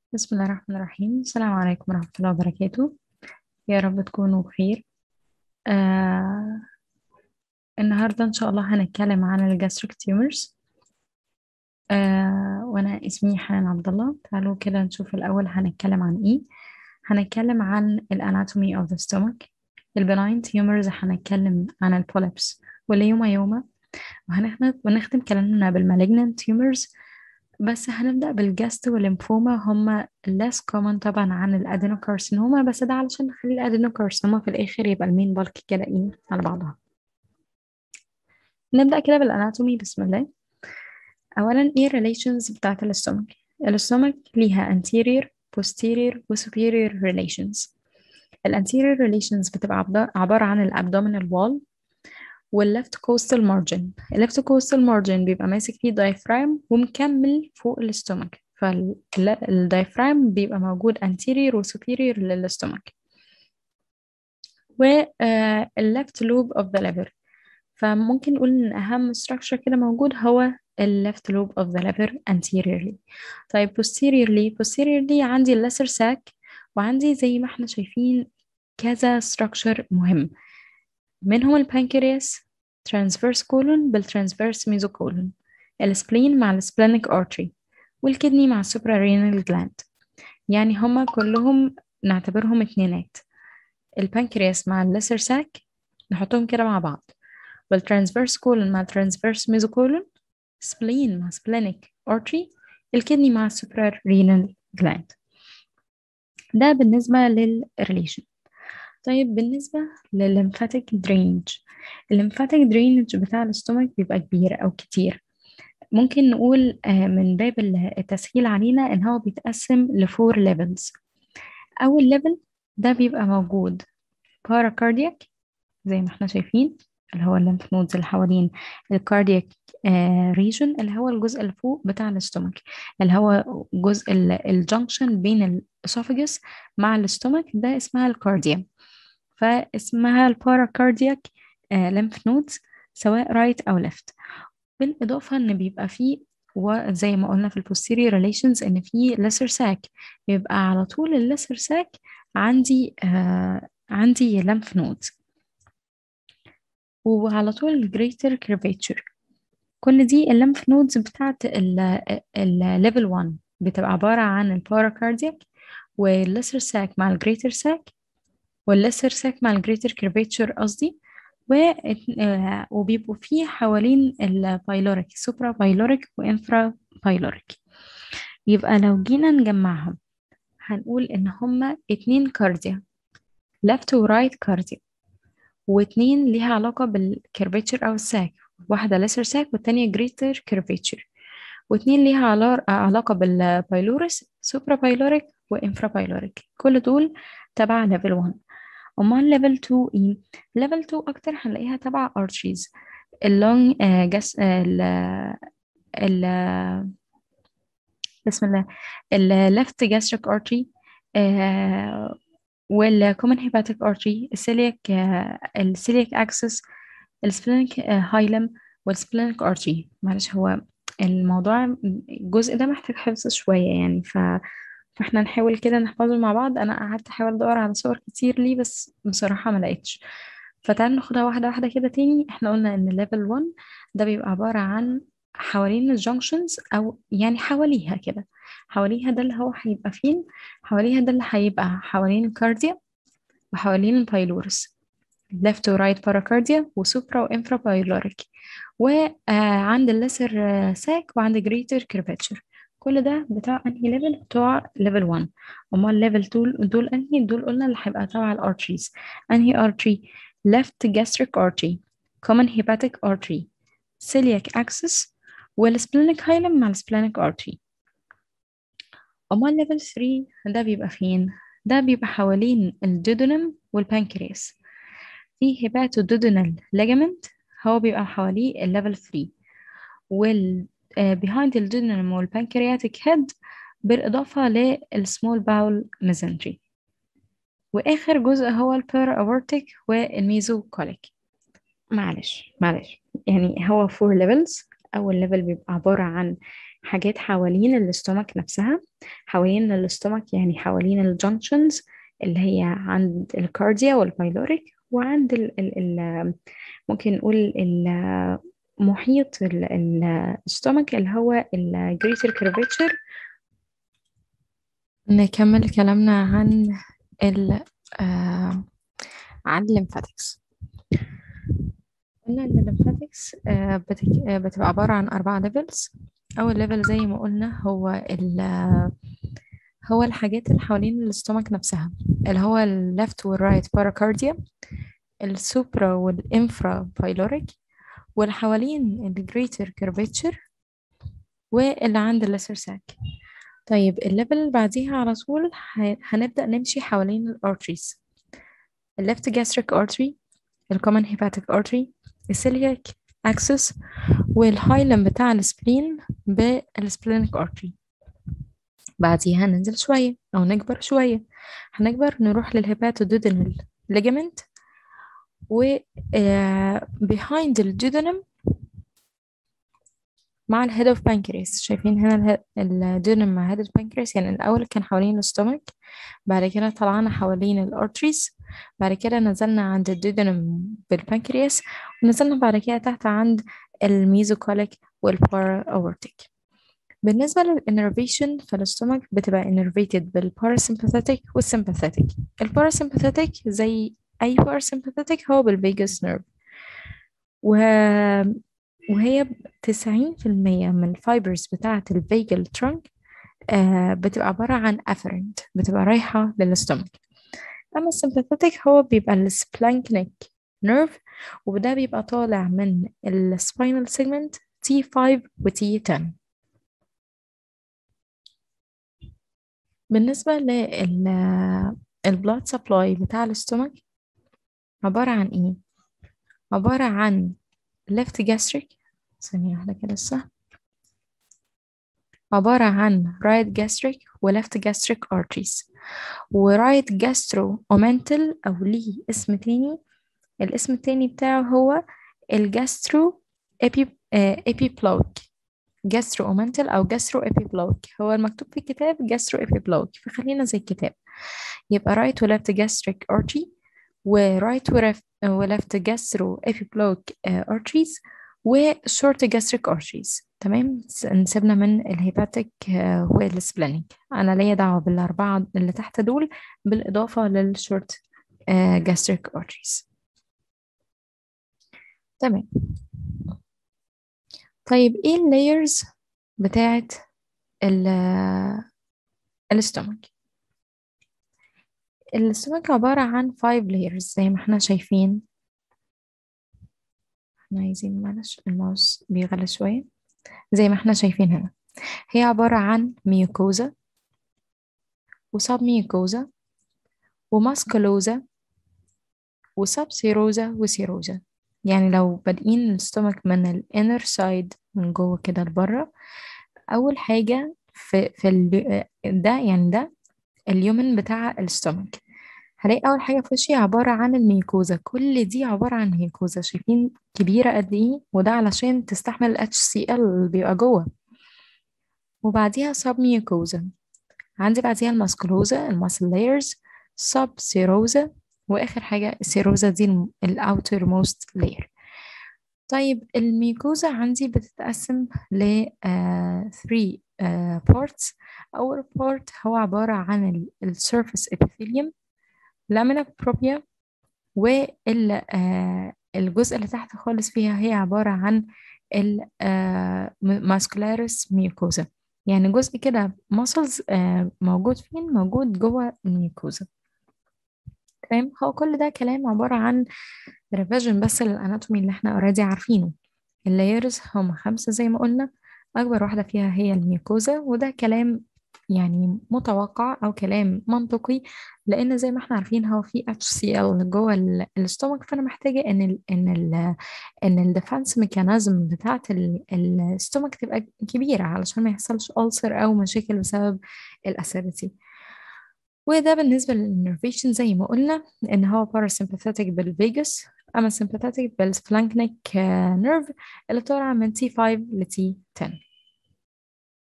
بسم الله الرحمن الرحيم السلام عليكم ورحمة الله وبركاته يا رب تكونوا بخير آه النهاردة إن شاء الله هنتكلم عن الجاستريك تيومرز آه وأنا اسمي حنان عبد الله تعالوا كده نشوف الأول هنتكلم عن إيه هنتكلم عن الاناتومي of the stomach البناين تيومرز هنتكلم عن البوليبس والليوما يوما وهنختم ونختم كلامنا بالمالجنانت تيومرز بس هنبدأ بالجاست والليمفوما هما less common طبعا عن الادينوكارسينوما بس ده علشان نخلي الادينوكارسينوما في الآخر يبقى المين بالك كده ايه على بعضها نبدأ كده بالاناتومي بسم الله أولا ايه relations بتاعت الاستومك الاستومك ليها anterior posterior و superior relations الانتيريور relations بتبقى عبارة عن الابdominal wall والليفت كوستال مارجن الليفت كوستال مارجن بيبقى ماسك فيه دايفرام ومكمل فوق الاستومك فالدايفرام بيبقى موجود anterior و superior للاستومك والليفت لوب اوف ذا liver فممكن نقول ان اهم structure كده موجود هو الليفت لوب اوف ذا liver anteriorly طيب posteriorly posteriorly عندي الليسر ساك وعندي زي ما احنا شايفين كذا structure مهم منهم البانكرياس transverse colon بالtransverse mesocolon السبلين مع السبلينيك artery والكدني مع السوبرارينال gland يعني هما كلهم نعتبرهم اتنينات البانكرياس مع الليسر ساك نحطهم كده مع بعض والtransverse colon مع الtransverse mesocolon سبلين مع splenic artery الكدني مع السوبرارينال gland ده بالنسبة للريليشن طيب بالنسبة للليمفاتيك درينج الليمفاتيك درينج بتاع الاستومك بيبقى كبير أو كتير ممكن نقول من باب التسهيل علينا إن هو بيتقسم لفور ليفلز أول ليفل ده بيبقى موجود باراكاردياك زي ما احنا شايفين اللي هو الليمف نودز اللي حوالين الكاردياك ريجن اللي هو الجزء اللي فوق بتاع الاستومك اللي هو جزء الجنكشن بين الاسوفاجس مع الاستومك ده اسمها الكارديا فاسمها الباراكاردياك ليمف نودز سواء رايت او ليفت بالاضافه ان بيبقى فيه وزي ما قلنا في البوستيريور ريليشنز ان في لسر ساك بيبقى على طول اللسر ساك عندي آه عندي لمف نودز وعلى طول الجريتر كيرفيتشر كل دي الليمف نودز بتاعت الليفل 1 بتبقى عبارة عن الباراكاردياك والليسر ساك مع الجريتر ساك والليسر ساك مع الجريتر كيرفيتشر قصدي و... وبيبقوا فيه حوالين البايلوريك سوبرا بايلوريك وانفرا بايلوريك يبقى لو جينا نجمعهم هنقول ان هما اتنين كارديا left و right كارديا واتنين ليها علاقة بالكيرفيتشر أو الساك واحدة ليسر ساك والتانية جريتر كيرفيتشر واتنين ليها علاقة بالبايلوريس سوبرا بايلوريك وانفرا بايلوريك كل دول تبع ليفل 1 أمال ليفل 2 إيه؟ ليفل 2 أكتر هنلاقيها تبع arteries اللونج جس ال ال بسم الله الليفت gastric artery والكومن هيباتيك artery السيليك السيليك axis السبلينك هايلم والسبلينك artery معلش هو الموضوع الجزء ده محتاج حفظ شوية يعني ف فاحنا نحاول كده نحفظه مع بعض انا قعدت احاول ادور على صور كتير ليه بس بصراحة ما لقيتش فتعالوا ناخدها واحدة واحدة كده تاني احنا قلنا ان ليفل 1 ده بيبقى عبارة عن حوالين الجنكشنز او يعني حواليها كده حواليها ده اللي هو هيبقى فين حواليها ده اللي هيبقى حوالين الكارديا وحوالين البايلورس left و right paracardia وسوبرا وانفرا بايلوريك وعند الليسر ساك وعند greater curvature كل ده بتاع انهي ليفل بتوع ليفل 1 امال ليفل 2 دول انهي دول قلنا اللي هيبقى تبع الارتريز انهي artery left gastric artery common hepatic artery celiac axis والسبلينيك هايلم مع السبلينيك artery امال ليفل 3 ده بيبقى فين ده بيبقى حوالين الدودونم والبانكرياس في هيباتودودونال ليجامنت هو بيبقى حواليه الليفل 3 وال behind الدودونم والبانكرياتيك هيد بالإضافة للسمول باول ميزنتري وآخر جزء هو البيرا أورتيك والميزوكوليك معلش معلش يعني هو فور ليفلز أول ليفل بيبقى عبارة عن حاجات حوالين الاستومك نفسها حوالين الاستومك يعني حوالين الجنكشنز اللي هي عند الكارديا والبايلوريك وعند ال ال ال ممكن نقول محيط الاستومك اللي هو الجريتر كيرفيتشر نكمل كلامنا عن ال آه عن الليمفاتكس قلنا ان الليمفاتكس آه بتبقى عبارة عن أربعة ليفلز أول ليفل زي ما قلنا هو ال هو الحاجات اللي حوالين الاستومك نفسها اللي هو الليفت والرايت باراكارديا السوبرا والانفرا بايلوريك واللي حوالين الجريتر كيرفيتشر واللي عند الليسر ساك طيب الليفل اللي بعديها على طول هنبدأ نمشي حوالين الارتريز الليفت gastric artery الكومن hepatic artery السيلياك axis والهايلم بتاع السبلين بالسبلينيك artery بعديها ننزل شوية أو نكبر شوية هنكبر نروح للهيباتودودينال ligament و behind الجدنم مع الهيد اوف بانكرياس شايفين هنا الجدنم مع هيد اوف بانكرياس يعني الأول كان حوالين الاستومك بعد كده طلعنا حوالين الارتريز بعد كده نزلنا عند الجدنم بالبانكرياس ونزلنا بعد كده تحت عند الميزوكوليك والبارا اورتيك بالنسبة للإنرفيشن فالاستومك بتبقى innervated بالباراسمباثيك والسمباثيك الباراسمباثيك زي أي parasympathetic هو بالفيجاس نيرف و... وهي تسعين في المية من الفايبرز بتاعة الفيجال ترانك آه بتبقى عبارة عن afferent بتبقى رايحة للاستومك أما السمباثيك هو بيبقى السبلانكنيك نيرف وده بيبقى طالع من السباينال سيجمنت T5 و T10 بالنسبة لل البلاد سبلاي بتاع الاستومك عبارة عن ايه عبارة عن left gastric ثانية واحدة كده لسه عبارة عن right gastric و left gastric arteries و right gastro-omental أو ليه اسم تاني الاسم التاني بتاعه هو الجاسترو ابيبلوك جاسترو اومنتال او جاسترو ابيبلوك هو المكتوب في الكتاب جاسترو ابيبلوك فخلينا زي الكتاب يبقى right و left gastric artery و right و left gastro epiblock arteries و short gastric arteries تمام نسيبنا من الهيباتيك والسبلينيك انا ليا دعوه بالاربعه اللي تحت دول بالاضافه للشورت gastric arteries تمام طيب ايه اللايرز بتاعت الاستومك الاستومك عبارة عن five layers زي ما احنا شايفين احنا عايزين معلش الماوس بيغلى شوية زي ما احنا شايفين هنا هي عبارة عن ميوكوزا وسب ميوكوزا وماسكولوزا وسب سيروزا وسيروزا يعني لو بادئين الستومك من الانر سايد من جوه كده لبره اول حاجه في في ال... ده يعني ده اليومن بتاع الستومك هلاقي اول حاجه في وشي عباره عن الميكوزا كل دي عباره عن ميكوزا شايفين كبيره قد ايه وده علشان تستحمل ال HCl اللي بيبقى جوه وبعديها سب ميكوزا عندي بعديها الماسكولوزا الماسل لايرز سب سيروزا واخر حاجه السيروزا دي الاوتر موست لاير طيب الميكوزا عندي بتتقسم ل 3 بارتس اول بارت هو عباره عن السيرفيس ابيثيليوم لامينا بروبيا والجزء اللي تحت خالص فيها هي عباره عن الماسكولاريس ميوكوزا يعني جزء كده ماسلز موجود فين موجود جوه الميوكوزا تمام هو كل ده كلام عبارة عن ريفيجن بس للأناتومي اللي احنا اوريدي عارفينه اللايرز هم خمسة زي ما قلنا أكبر واحدة فيها هي الميوكوزا وده كلام يعني متوقع أو كلام منطقي لأن زي ما احنا عارفين هو في HCl جوه الاستومك فأنا محتاجة إن ال إن ال إن الديفنس ميكانيزم بتاعت الاستومك تبقى كبيرة علشان ما يحصلش ألسر أو مشاكل بسبب الأسيديتي وده بالنسبة للنرفيشن زي ما قلنا إن هو parasympathetic بالفيجاس أما sympathetic بالسبلانكنيك نيرف اللي طالع من T5 ل T10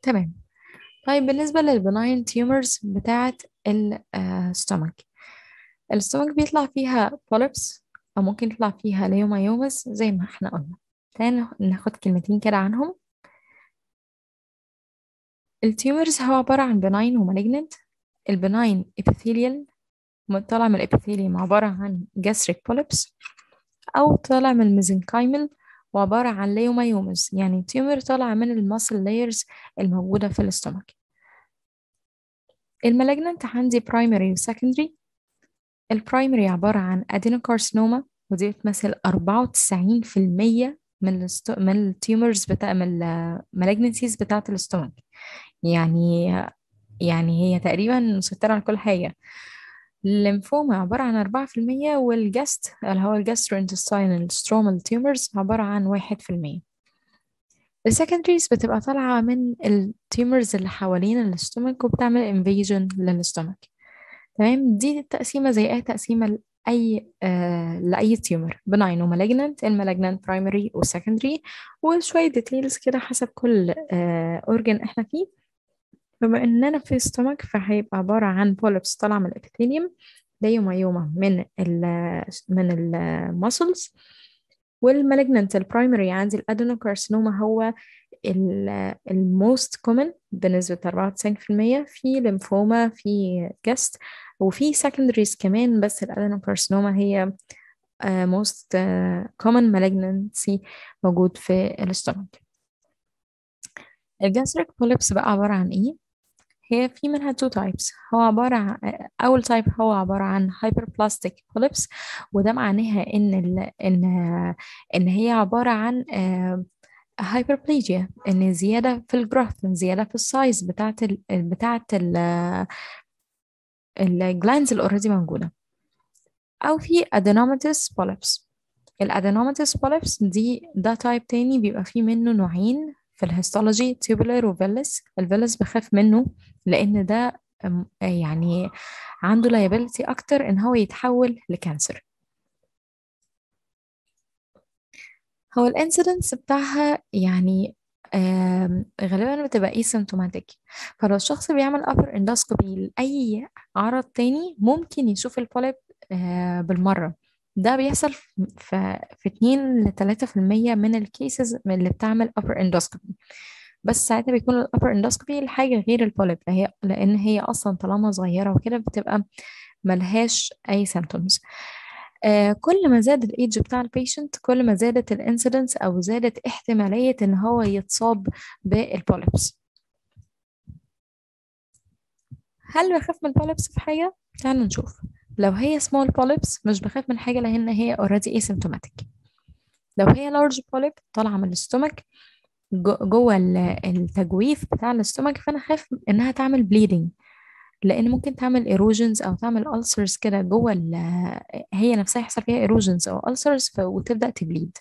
تمام طيب بالنسبة للبناين تيومرز بتاعة الستومك الستومك بيطلع فيها بوليبس أو ممكن يطلع فيها ليومايومس زي ما احنا قلنا تعالى ناخد كلمتين كده عنهم التيومرز هو عبارة عن بناين ومالجننت البناين epithelial طالع من الابيثيليوم عبارة عن gastric polyps أو طالع من الميزنكايمل وعبارة عن ليومايومز يعني تيومر طالع من الماسل لايرز الموجودة في الاستومك المالجننت عندي primary و secondary البرايمري عبارة عن adenocarcinoma ودي بتمثل 94% من الستو... من التيومرز بتاع من المالجنسيز بتاعة الاستومك يعني يعني هي تقريبا مسيطرة على كل حاجة الليمفوما عبارة عن أربعة في المية والجاست اللي هو الجاستروانتستينال سترومال تيومرز عبارة عن واحد في المية السكندريز بتبقى طالعة من التيومرز اللي حوالين الاستومك وبتعمل انفيجن للاستومك تمام دي التقسيمة زي أي تقسيمة لأي آه لأي تيومر بناين ومالجنانت المالجنانت برايمري وسكندري وشوية ديتيلز كده حسب كل آه أورجن احنا فيه بما اننا في ستومك فهيبقى عبارة عن بوليبس طالعة من الابيثيليوم ليومايوما من ال من المسلز والمالجنانت البرايمري عندي الادينوكارسينوما هو الموست كومن بنسبة 94% في ليمفوما في جاست وفي secondaries كمان بس الادينوكارسينوما هي uh, most uh, common malignancy موجود في الاستومك الجاستريك بوليبس بقى عبارة عن ايه؟ هي في منها two types هو عبارة عن أول type هو عبارة عن hyperplastic polyps وده معناها إن ال... إن إن هي عبارة عن hyperplasia إن زيادة في الجروث زيادة في السايز بتاعت ال... بتاعت ال... الجلاندز اللي اوريدي موجودة أو في adenomatous polyps الادينوماتيس polyps دي ده تايب تاني بيبقى فيه منه نوعين في الهيستولوجي tubular وفيلس الفيلس بخاف منه لأن ده يعني عنده liability أكتر إن هو يتحول لكانسر هو الانسيدنس بتاعها يعني غالبا بتبقى asymptomatic فلو الشخص بيعمل upper endoscopy لأي عرض تاني ممكن يشوف البوليب بالمرة ده بيحصل في في 2 ل 3% من الكيسز اللي بتعمل upper endoscopy بس ساعتها بيكون ال upper endoscopy الحاجة غير البوليب هي لأن هي أصلا طالما صغيرة وكده بتبقى ملهاش أي symptoms آه كل ما زاد الايدج بتاع البيشنت كل ما زادت الانسيدنس او زادت احتمالية ان هو يتصاب بالبوليبس هل بخاف من البوليبس في حاجة؟ تعالوا نشوف لو هي small polyps مش بخاف من حاجة لأن هي already asymptomatic لو هي large polyp طالعة من الاستومك جوه التجويف بتاع الاستومك فأنا خايف إنها تعمل bleeding لأن ممكن تعمل erosions أو تعمل ulcers كده جوه هي نفسها يحصل فيها erosions أو ulcers وتبدأ تبليد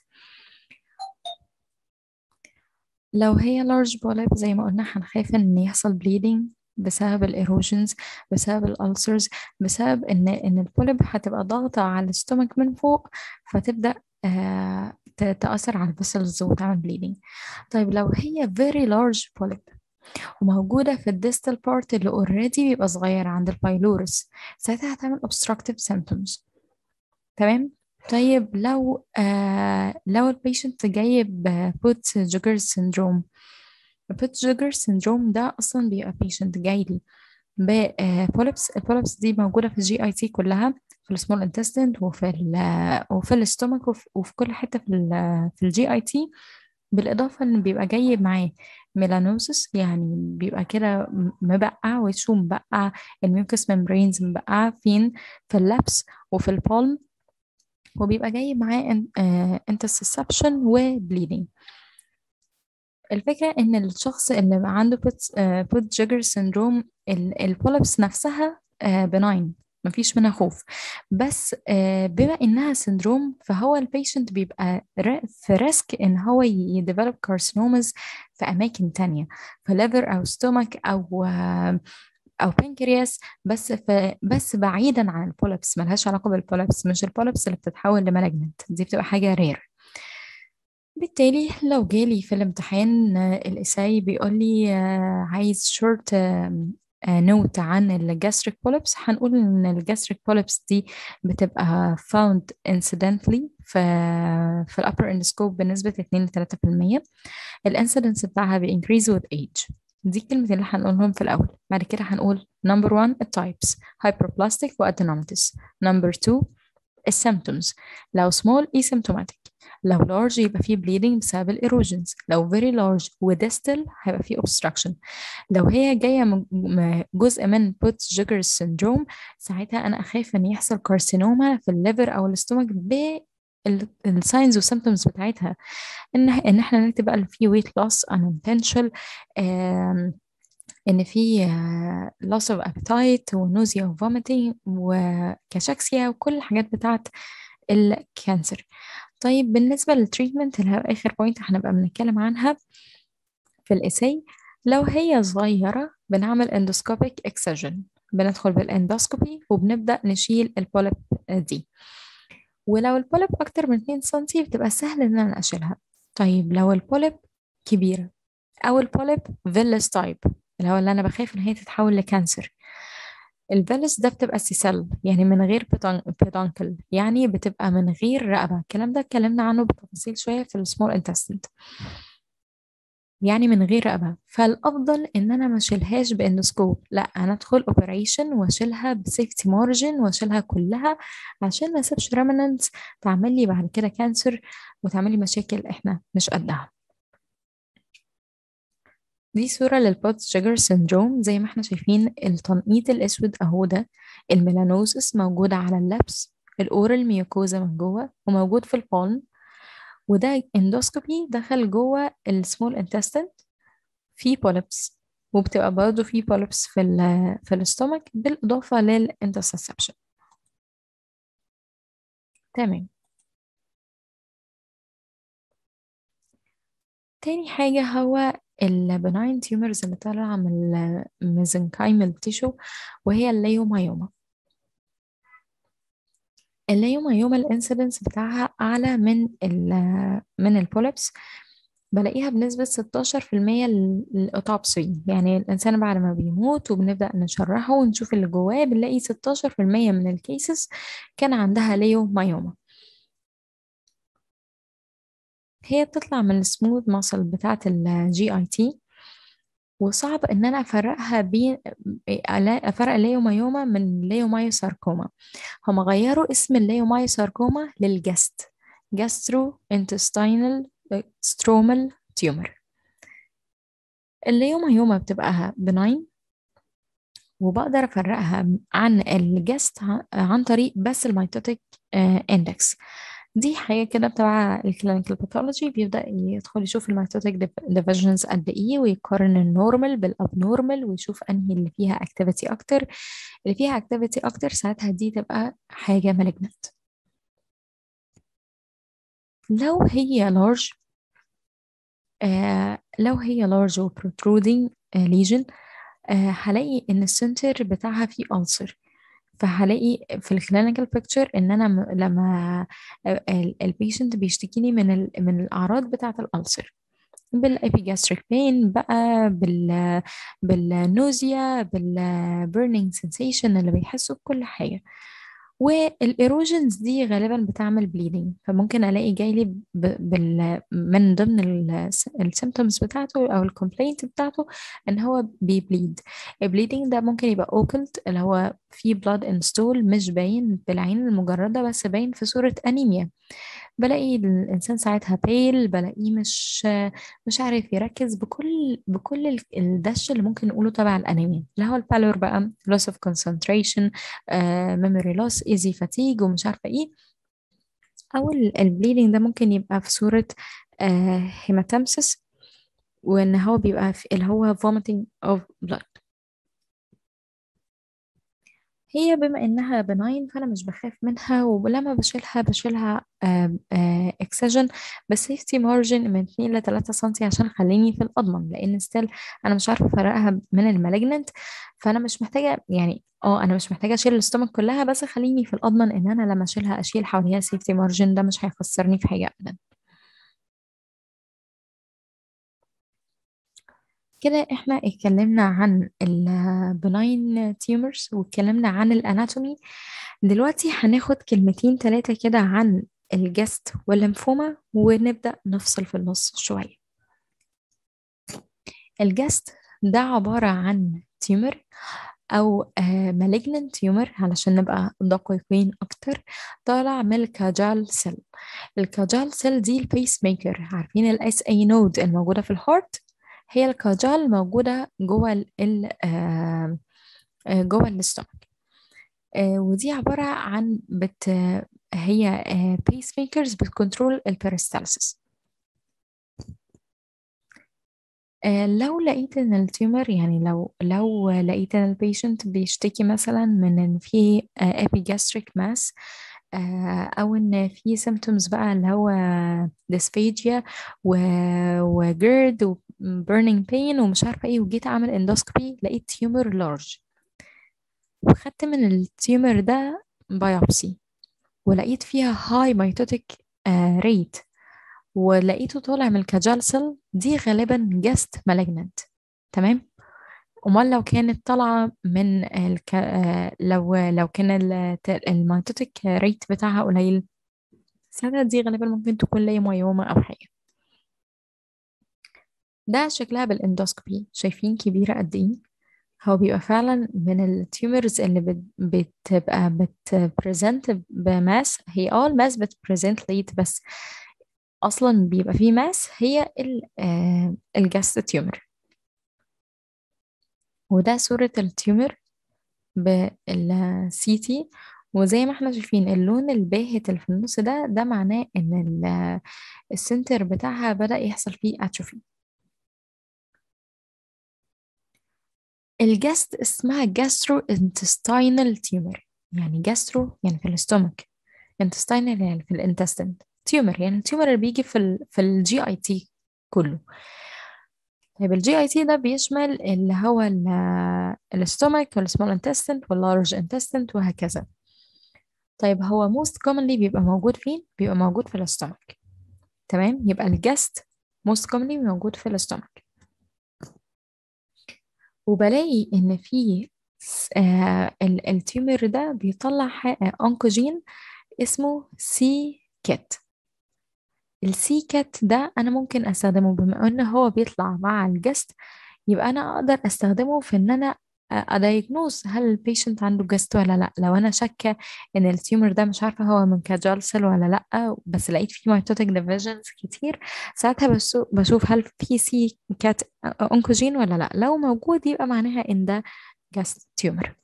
لو هي large polyp زي ما قلنا هنخاف إن يحصل bleeding بسبب الايروجنز بسبب الالسرز بسبب ان ان البوليب هتبقى ضاغطه على الاستومك من فوق فتبدا آه تاثر على الفيسلز وتعمل بليدنج طيب لو هي very large polyp وموجودة في الديستال بارت اللي اوريدي بيبقى صغير عند البايلورس ساعتها هتعمل obstructive symptoms تمام طيب لو آه لو البيشنت جاي بوت جوجر سيندروم بوت جوجر سيندروم ده اصلا بيبقى بيشنت جاي لي ببوليبس البوليبس دي موجوده في الجي اي تي كلها في السمول انتستين وفي ال وفي الاستومك وفي, وفي كل حته في ال في الجي اي تي بالاضافه ان بيبقى جاي معاه ميلانوسس يعني بيبقى كده مبقع وشه مبقع الميوكس ممبرينز مبقع فين في اللبس وفي البالم وبيبقى جاي معاه انترسبشن وبليدنج الفكرة إن الشخص اللي عنده بوت جيجر سيندروم البوليبس نفسها بناين مفيش منها خوف بس بما إنها سيندروم فهو البيشنت بيبقى في ريسك إن هو يديفلوب كارسينومز في أماكن تانية في ليفر أو ستومك أو او بنكرياس بس في بس بعيدا عن البوليبس ملهاش علاقه بالبوليبس مش البوليبس اللي بتتحول لمالجنت دي بتبقى حاجه رير بالتالي لو جالي في الامتحان آه، الإساي بيقول لي آه، عايز شورت نوت عن الجاستريك بوليبس هنقول ان الجاستريك بوليبس دي بتبقى found incidentally في في الابر endoscope بنسبة 2 ل 3% الانسيدنس بتاعها بينكريز with age دي الكلمتين اللي هنقولهم في الأول بعد كده هنقول number one التايبس hyperplastic وadenomatous number two السيمتومز لو small asymptomatic لو large يبقى فيه bleeding بسبب الايروجنز لو very large وديستال هيبقى فيه obstruction لو هي جاية من جزء من بوت جيجر syndrome ساعتها أنا أخاف إن يحصل كارسينوما في الليفر أو الاستومك ب الساينز والسيمتومز بتاعتها ان ان احنا نكتب بقى في weight loss unintentional ان في loss of appetite ونوزيا وفوميتنج وكاشاكسيا وكل الحاجات بتاعت الكانسر طيب بالنسبة للتريتمنت اللي هو آخر بوينت هنبقى بنتكلم عنها في الإساي لو هي صغيرة بنعمل اندوسكوبيك اكسجن بندخل بالاندوسكوبي وبنبدأ نشيل البوليب دي ولو البوليب أكتر من 2 سنتي بتبقى سهل إن أنا أشيلها طيب لو البوليب كبيرة أو البوليب فيلس تايب اللي هو اللي أنا بخاف إن هي تتحول لكانسر الفيلس ده بتبقى سيسل يعني من غير بيدانكل يعني بتبقى من غير رقبة الكلام ده اتكلمنا عنه بتفاصيل شوية في السمول انتستنت يعني من غير رقبة فالأفضل إن أنا ما أشيلهاش بإندوسكوب لا أنا أدخل أوبريشن وأشيلها بسيفتي مارجن وأشيلها كلها عشان ما أسيبش ريمننتس تعمل لي بعد كده كانسر وتعمل لي مشاكل إحنا مش قدها دي صورة للبوت شيجر سيندروم زي ما احنا شايفين التنقيط الأسود أهو ده الميلانوزس موجودة على اللبس الأورال ميوكوزا من جوه وموجود في البالم وده اندوسكوبي دخل جوه السمول انتستين في بوليبس وبتبقى برضه في بوليبس في ال في الاستومك بالإضافة للانترسبشن تمام تاني حاجة هو البناين تيومرز اللي طالعة من الميزنكايمال تيشو وهي الليومايوما الليومايوما الانسيدنس بتاعها أعلى من ال من البوليبس بلاقيها بنسبة 16% الأوتوبسي يعني الإنسان بعد ما بيموت وبنبدأ نشرحه ونشوف اللي جواه بنلاقي 16% من الكيسز كان عندها ليومايوما هي بتطلع من السموث ماسل بتاعة الجي اي تي وصعب ان انا افرقها بين افرق الليومايوما من الليومايوساركوما هم غيروا اسم الليومايوساركوما للجست جاسترو انتستينال سترومال تيومر الليومايوما بتبقى بناين وبقدر افرقها عن الجست عن طريق بس الميتوتيك اندكس دي حاجة كده تبع الكلينيكال باثولوجي بيبدأ يدخل يشوف الميتوتيك ديفيجنز قد ايه ويقارن النورمال بالابنورمال ويشوف انهي اللي فيها اكتيفيتي اكتر اللي فيها اكتيفيتي اكتر ساعتها دي تبقى حاجة مالجنت لو هي لارج آه لو هي لارج وبروترودينج ليجن آه هلاقي ان السنتر بتاعها فيه ألسر فهلاقي في الكلينيكال بيكتشر ان انا لما البيشنت بيشتكيني من ال من الاعراض بتاعه الالسر بالابيجاستريك بين بقى بال بالنوزيا بالبرنينج سensation اللي بيحسوا بكل حاجه والايروجنز دي غالبا بتعمل بليدنج فممكن الاقي جايلي بال من ضمن السيمتومز بتاعته او الكومبلينت بتاعته ان هو بيبليد البليدنج ده ممكن يبقى اوكلت اللي هو في بلاد ان ستول مش باين بالعين المجرده بس باين في صوره انيميا بلاقي الانسان ساعتها بيل بلاقيه مش مش عارف يركز بكل بكل الدش اللي ممكن نقوله تبع الانيميا اللي هو البالور بقى loss of concentration uh, memory loss easy fatigue ومش عارفه ايه او البليدنج ده ممكن يبقى في صوره هيماتامسس uh, وان هو بيبقى في اللي هو vomiting of blood هي بما انها بناين فانا مش بخاف منها ولما بشيلها بشيلها اكسجن بسيفتي مارجن من 2 ل 3 سم عشان خليني في الاضمن لان ستيل انا مش عارفه افرقها من المالجننت فانا مش محتاجه يعني اه انا مش محتاجه اشيل الاستومك كلها بس خليني في الاضمن ان انا لما اشيلها اشيل حواليها سيفتي مارجن ده مش هيخسرني في حاجه ابدا كده احنا اتكلمنا عن البناين تيومرز واتكلمنا عن الاناتومي دلوقتي هناخد كلمتين ثلاثة كده عن الجست والليمفوما ونبدأ نفصل في النص شوية الجست ده عبارة عن تيومر أو مالجنان تيومر علشان نبقى دقيقين أكتر طالع من الكاجال سيل الكاجال سيل دي البيس ميكر عارفين الاس اي نود الموجودة في الهارت هي الكاجال موجودة جوه ال جوه الاستومك ودي عبارة عن بت هي بيس ميكرز بتكنترول البيريستالسيس لو لقيت ان التيومر يعني لو لو لقيت ان البيشنت بيشتكي مثلا من ان في epigastric mass او ان في symptoms بقى اللي هو dysphagia و وجرد و burning pain ومش عارفه ايه وجيت اعمل اندوسكوبي لقيت تيومر لارج وخدت من التيومر ده بايوبسي ولقيت فيها هاي ميتوتيك ريت ولقيته طالع من الكاجالسل دي غالبا جست مالجننت تمام امال لو كانت طالعه من الك... لو لو كان الميتوتيك ريت بتاعها قليل ساعتها دي غالبا ممكن تكون ليمويوما او حاجه ده شكلها بالاندوسكوبي شايفين كبيره قد ايه هو بيبقى فعلا من التيومرز اللي بت... بتبقى بتبريزنت بماس هي اه الماس بتبريزنت ليت بس اصلا بيبقى فيه ماس هي الجاست تيومر وده صورة التيومر بالسي تي وزي ما احنا شايفين اللون الباهت اللي في النص ده ده معناه ان السنتر بتاعها بدأ يحصل فيه اتروفي الجاست اسمها جاسترو انتستينال تيومر يعني جاسترو يعني في الاستومك انتستينال يعني في الانتستين تيومر يعني التيومر اللي بيجي في ال في الجي اي تي كله طيب الجي اي تي ده بيشمل اللي هو الاستومك والسمول انتستين واللارج انتستين وهكذا طيب هو most commonly بيبقى موجود فين؟ بيبقى موجود في الاستومك تمام يبقى الجست most commonly موجود في الاستومك وبلاقي ان في آه التيومر ده بيطلع انكوجين اسمه سي كات السي كات ده انا ممكن استخدمه بما ان هو بيطلع مع الجست يبقى انا اقدر استخدمه في ان انا ادايجنوز هل البيشنت عنده جست ولا لا لو انا شاكه ان التيومر ده مش عارفه هو من كاجال سيل ولا لا بس لقيت فيه ميتوتيك ديفيجنز كتير ساعتها بشوف هل في سي كات اونكوجين ولا لا لو موجود يبقى معناها ان ده جاست تيومر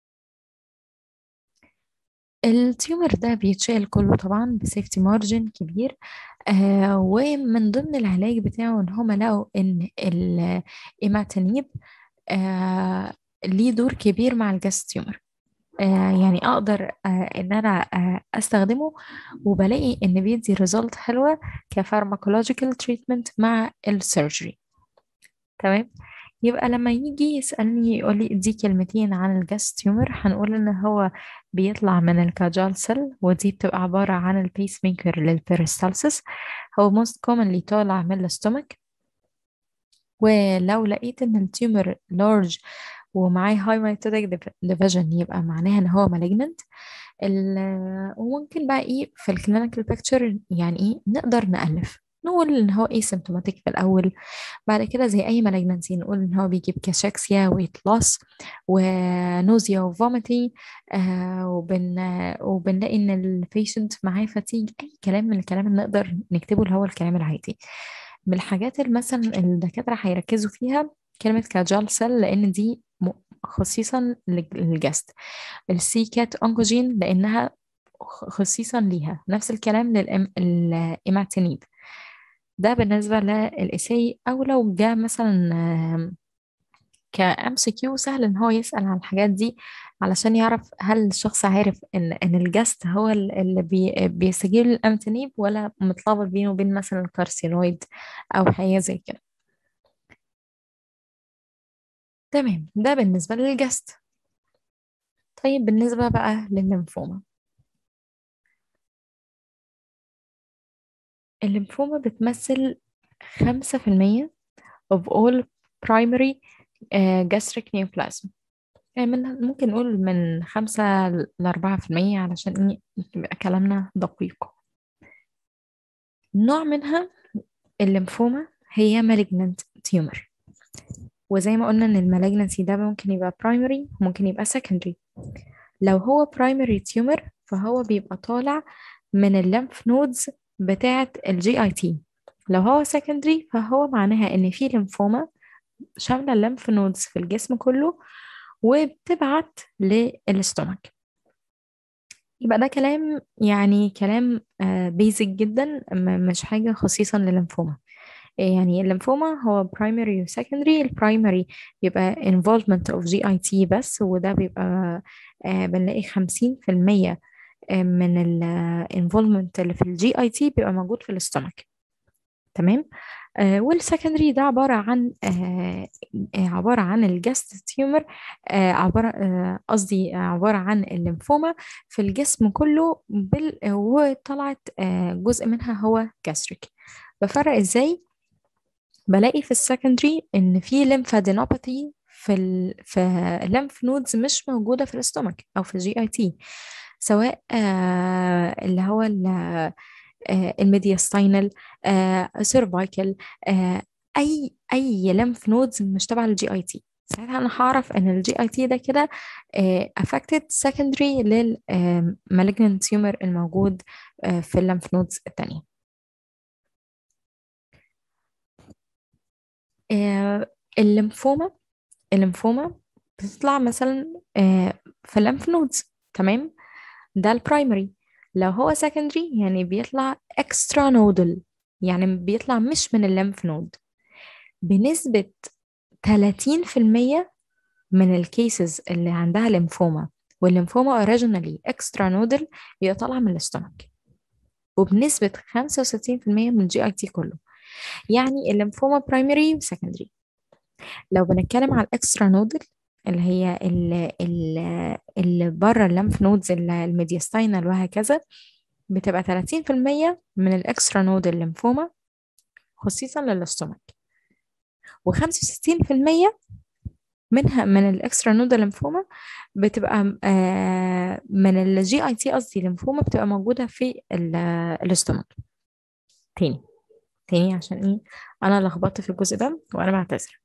التيومر ده بيتشال كله طبعا بسيفتي مارجن كبير آه ومن ضمن العلاج بتاعه ان هما لقوا ان الايماتينيب آه ليه دور كبير مع الجاست تيومر آه يعني اقدر آه ان انا آه استخدمه وبلاقي ان بيدي ريزلت حلوه كفارماكولوجيكال تريتمنت مع السيرجري تمام يبقى لما يجي يسألني يقول لي دي كلمتين عن الجاست تيومر هنقول ان هو بيطلع من الكاجال سيل ودي بتبقى عبارة عن البيس ميكر للبيريستالسيس هو most commonly طالع من الاستومك ولو لقيت ان التيومر لارج ومعاه هاي ميتوتيك ديفيجن يبقى معناها ان هو مالجننت وممكن بقى ايه في الكلينيكال بيكتشر يعني ايه نقدر نألف نقول ان هو ايه سيمتوماتيك في الاول بعد كده زي اي مالجنسي نقول ان هو بيجيب كاشاكسيا ويت لوس ونوزيا وفوميتي آه وبن وبنلاقي ان البيشنت معاه فاتيج اي كلام من الكلام اللي نقدر نكتبه اللي هو الكلام العادي من الحاجات اللي مثلا الدكاتره هيركزوا فيها كلمه كاجال سيل لان دي خصيصا للجست السي كات اونكوجين لانها خصيصا ليها نفس الكلام للإيماتينيب ده بالنسبة للإساي أو لو جاء مثلا كأم سي كيو سهل إن هو يسأل عن الحاجات دي علشان يعرف هل الشخص عارف إن إن الجست هو اللي بي بيستجيب للأمتنيب ولا متلخبط بينه وبين مثلا الكارسينويد أو حاجة زي كده تمام ده بالنسبة للجست طيب بالنسبة بقى للليمفوما الليمفوما بتمثل خمسة في المية of all primary uh, gastric neoplasm من ممكن نقول من خمسة لأربعة في المية علشان يبقى كلامنا دقيق نوع منها الليمفوما هي malignant tumor وزي ما قلنا ان المالجنسي ده ممكن يبقى primary ممكن يبقى secondary لو هو primary tumor فهو بيبقى طالع من الليمف نودز بتاعة الجي اي تي لو هو secondary فهو معناها ان في ليمفوما شاملة الليمف نودز في الجسم كله وبتبعت للاستومك يبقى ده كلام يعني كلام بيزك جدا مش حاجة خصيصا للليمفوما يعني الليمفوما هو primary و secondary البرايمري بيبقى involvement of GIT بس وده بيبقى آه بنلاقي خمسين في المية من ال involvement اللي في الجي اي تي بيبقى موجود في الاستومك تمام آه والسكندري ده عبارة عن آه عبارة عن الجاست تيومر آه عبارة قصدي عبارة عن الليمفوما في الجسم كله بال وطلعت جزء منها هو جاستريك بفرق ازاي بلاقي في السكندري ان في ليمفادينوباثي في ال في الليمف نودز مش موجوده في الاستومك او في الجي اي تي سواء آه اللي هو آه الميدياستاينال آه سيرفايكال آه اي اي ليمف نودز مش تبع الجي اي تي ساعتها انا هعرف ان الجي اي تي ده كده affected secondary لل malignant tumor الموجود في الليمف نودز التانية آه الليمفوما الليمفوما بتطلع مثلا آه في الليمف نودز تمام ده البرايمري لو هو secondary يعني بيطلع extra nodal يعني بيطلع مش من الليمف نود بنسبة 30% من الكيسز اللي عندها ليمفوما والليمفوما originally extra nodal بيبقى طالعة من الاستومك وبنسبة 65% من الجي اي تي كله يعني الليمفوما برايمري وسكندري لو بنتكلم على الاكسترا نودل اللي هي اللي, اللي بره الليمف نودز الميدياستاينال وهكذا بتبقى 30% من الاكسترا نودل ليمفوما خصيصا للاستومك و65% منها من الاكسترا نودل ليمفوما بتبقى آه من الجي اي تي قصدي ليمفوما بتبقى موجوده في الاستومك تاني تاني عشان ايه انا لخبطت في الجزء ده وانا بعتذر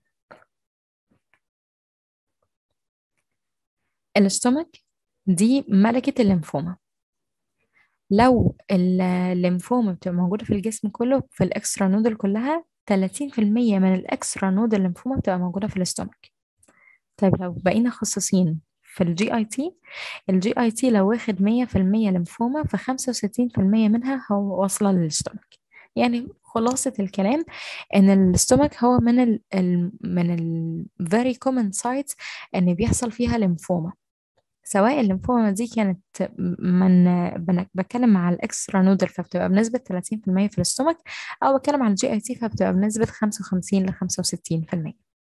الاستومك دي ملكة الليمفوما لو الليمفوما بتبقى موجودة في الجسم كله في الإكسترا نودل كلها 30% من الإكسترا نودل الليمفوما بتبقى موجودة في الاستومك طيب لو بقينا خصصين في الجي اي تي الجي اي تي لو واخد 100% ليمفوما ف 65% منها هو واصلة للاستومك يعني خلاصة الكلام ان الاستومك هو من ال ال من ال very common sites ان بيحصل فيها ليمفوما سواء الليمفوما دي كانت من بتكلم على الاكسترا نودل فبتبقى بنسبة 30% في الاستومك او بتكلم على الجي اي تي فبتبقى بنسبة 55 ل 65%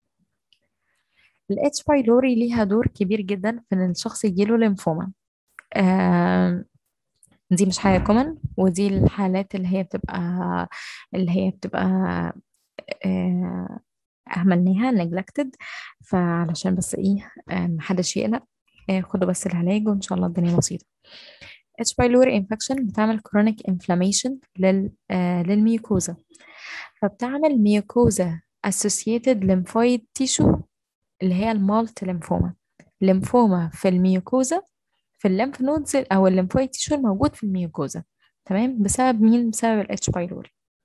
الاتش بايلوري ليها دور كبير جدا في ان الشخص يجيله ليمفوما آه دي مش حاجة كومن ودي الحالات اللي هي بتبقى اللي هي بتبقى آه أهملناها neglected فعلشان بس إيه آه محدش يقلق آه خدوا بس العلاج وإن شاء الله الدنيا بسيطة H. pylori infection بتعمل chronic inflammation لل آه للميوكوزا فبتعمل ميوكوزا associated lymphoid tissue اللي هي المالت ليمفوما ليمفوما في الميوكوزا في الليمف نودز او الليمفويد تيشو الموجود في الميوكوزا تمام بسبب مين بسبب الاتش بايلوري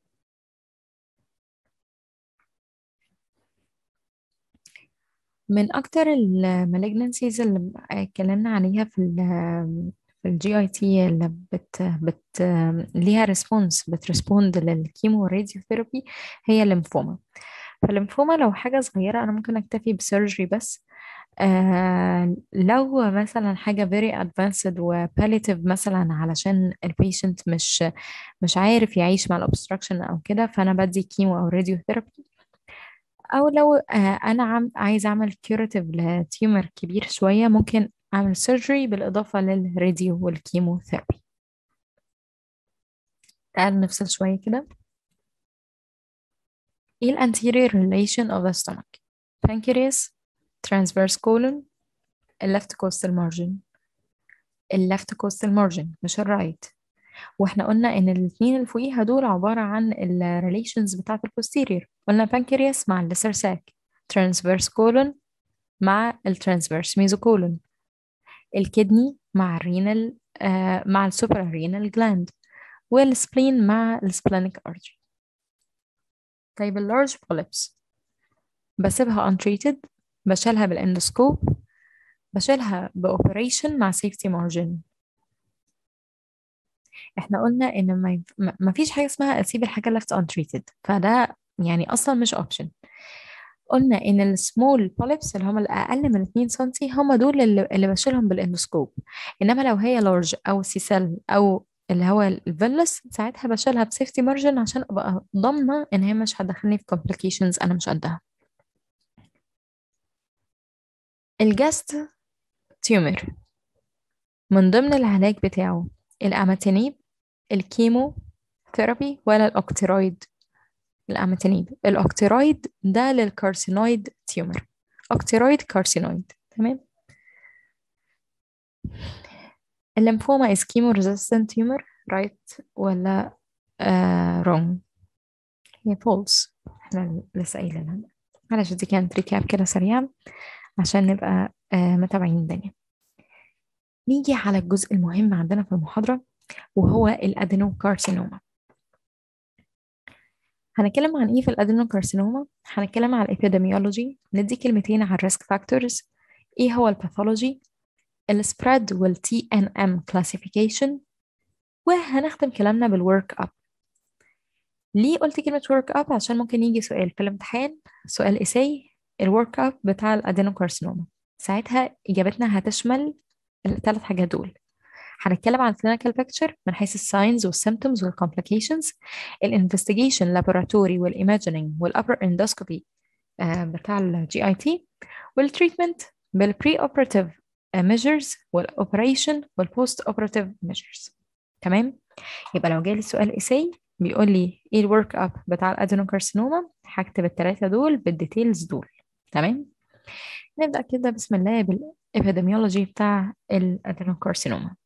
من اكتر المالجنسيز اللي اتكلمنا عليها في ال في الجي اي تي اللي بت بت ليها ريسبونس بتريسبوند للكيمو راديوثيرابي هي الليمفوما فالليمفوما لو حاجة صغيرة أنا ممكن أكتفي بسيرجري بس آه لو مثلا حاجة very advanced و palliative مثلا علشان البيشنت مش مش عارف يعيش مع الأوبستراكشن أو كده فأنا بدي كيمو أو راديوثيرابي أو لو آه أنا عم عايز أعمل curative لتيومر كبير شوية ممكن أعمل surgery بالإضافة للراديو والكيمو ثيرابي تعال نفصل شوية كده ايه ال anterior relation of the stomach pancreas transverse colon ال left costal margin ال left costal margin مش ال right واحنا قلنا ان الاثنين اللي فوقيها دول عبارة عن ال relations بتاعة ال posterior قلنا pancreas مع ال lesser sac transverse colon مع ال transverse mesocolon الكدني مع الرينال آه مع السوبر رينال جلاند والسبلين مع السبلينيك artery طيب ال large polyps بسيبها untreated بشيلها بالاندوسكوب بشيلها بأوبريشن مع safety margin احنا قلنا ان ما, ينف... ما فيش حاجة اسمها اسيب الحاجة left untreated فده يعني اصلا مش option قلنا ان السمول بوليبس اللي هم الاقل من 2 سم هم دول اللي, اللي بشيلهم بالاندوسكوب انما لو هي لارج او سيسل او اللي هو الفيلس ساعتها بشيلها بسيفتي مارجن عشان ابقى ضامنه ان هي مش هتدخلني في complications انا مش قدها الجاست تيومر من ضمن العلاج بتاعه الاماتينيب الكيمو ثيرابي ولا الاوكتيرويد الاماتينيب الاوكتيرويد ده للكارسينويد تيومر اوكتيرويد كارسينويد تمام الليمفوما is chemo resistant tumor right ولا uh, wrong هي false احنا لسه قايلينها معلش دي كانت ريكاب كده سريع عشان نبقى uh, متابعين الدنيا نيجي على الجزء المهم عندنا في المحاضرة وهو الأدينوكارسينوما هنتكلم عن ايه في الأدينوكارسينوما هنتكلم على الإبيديميولوجي ندي كلمتين على الريسك فاكتورز ايه هو الباثولوجي السبريد والتي ان ام كلاسيفيكيشن وهنختم كلامنا بالورك اب ليه قلت كلمة ورك اب عشان ممكن يجي سؤال في الامتحان سؤال اساي الورك اب بتاع الادينوكارسينوما ساعتها اجابتنا هتشمل الثلاث حاجات دول هنتكلم عن clinical picture من حيث الساينز والسيمتومز والكومبليكيشنز الانفستيجيشن لابوراتوري والايماجينينج والابر اندوسكوبي بتاع الجي اي تي والتريتمنت بالبري اوبراتيف measures والاوبريشن والبوست اوبراتيف measures تمام يبقى لو جالي سؤال اساي بيقول لي ايه الورك اب بتاع الادينوكارسينوما هكتب الثلاثه دول بالديتيلز دول تمام نبدا كده بسم الله بالابيديميولوجي بتاع الادينوكارسينوما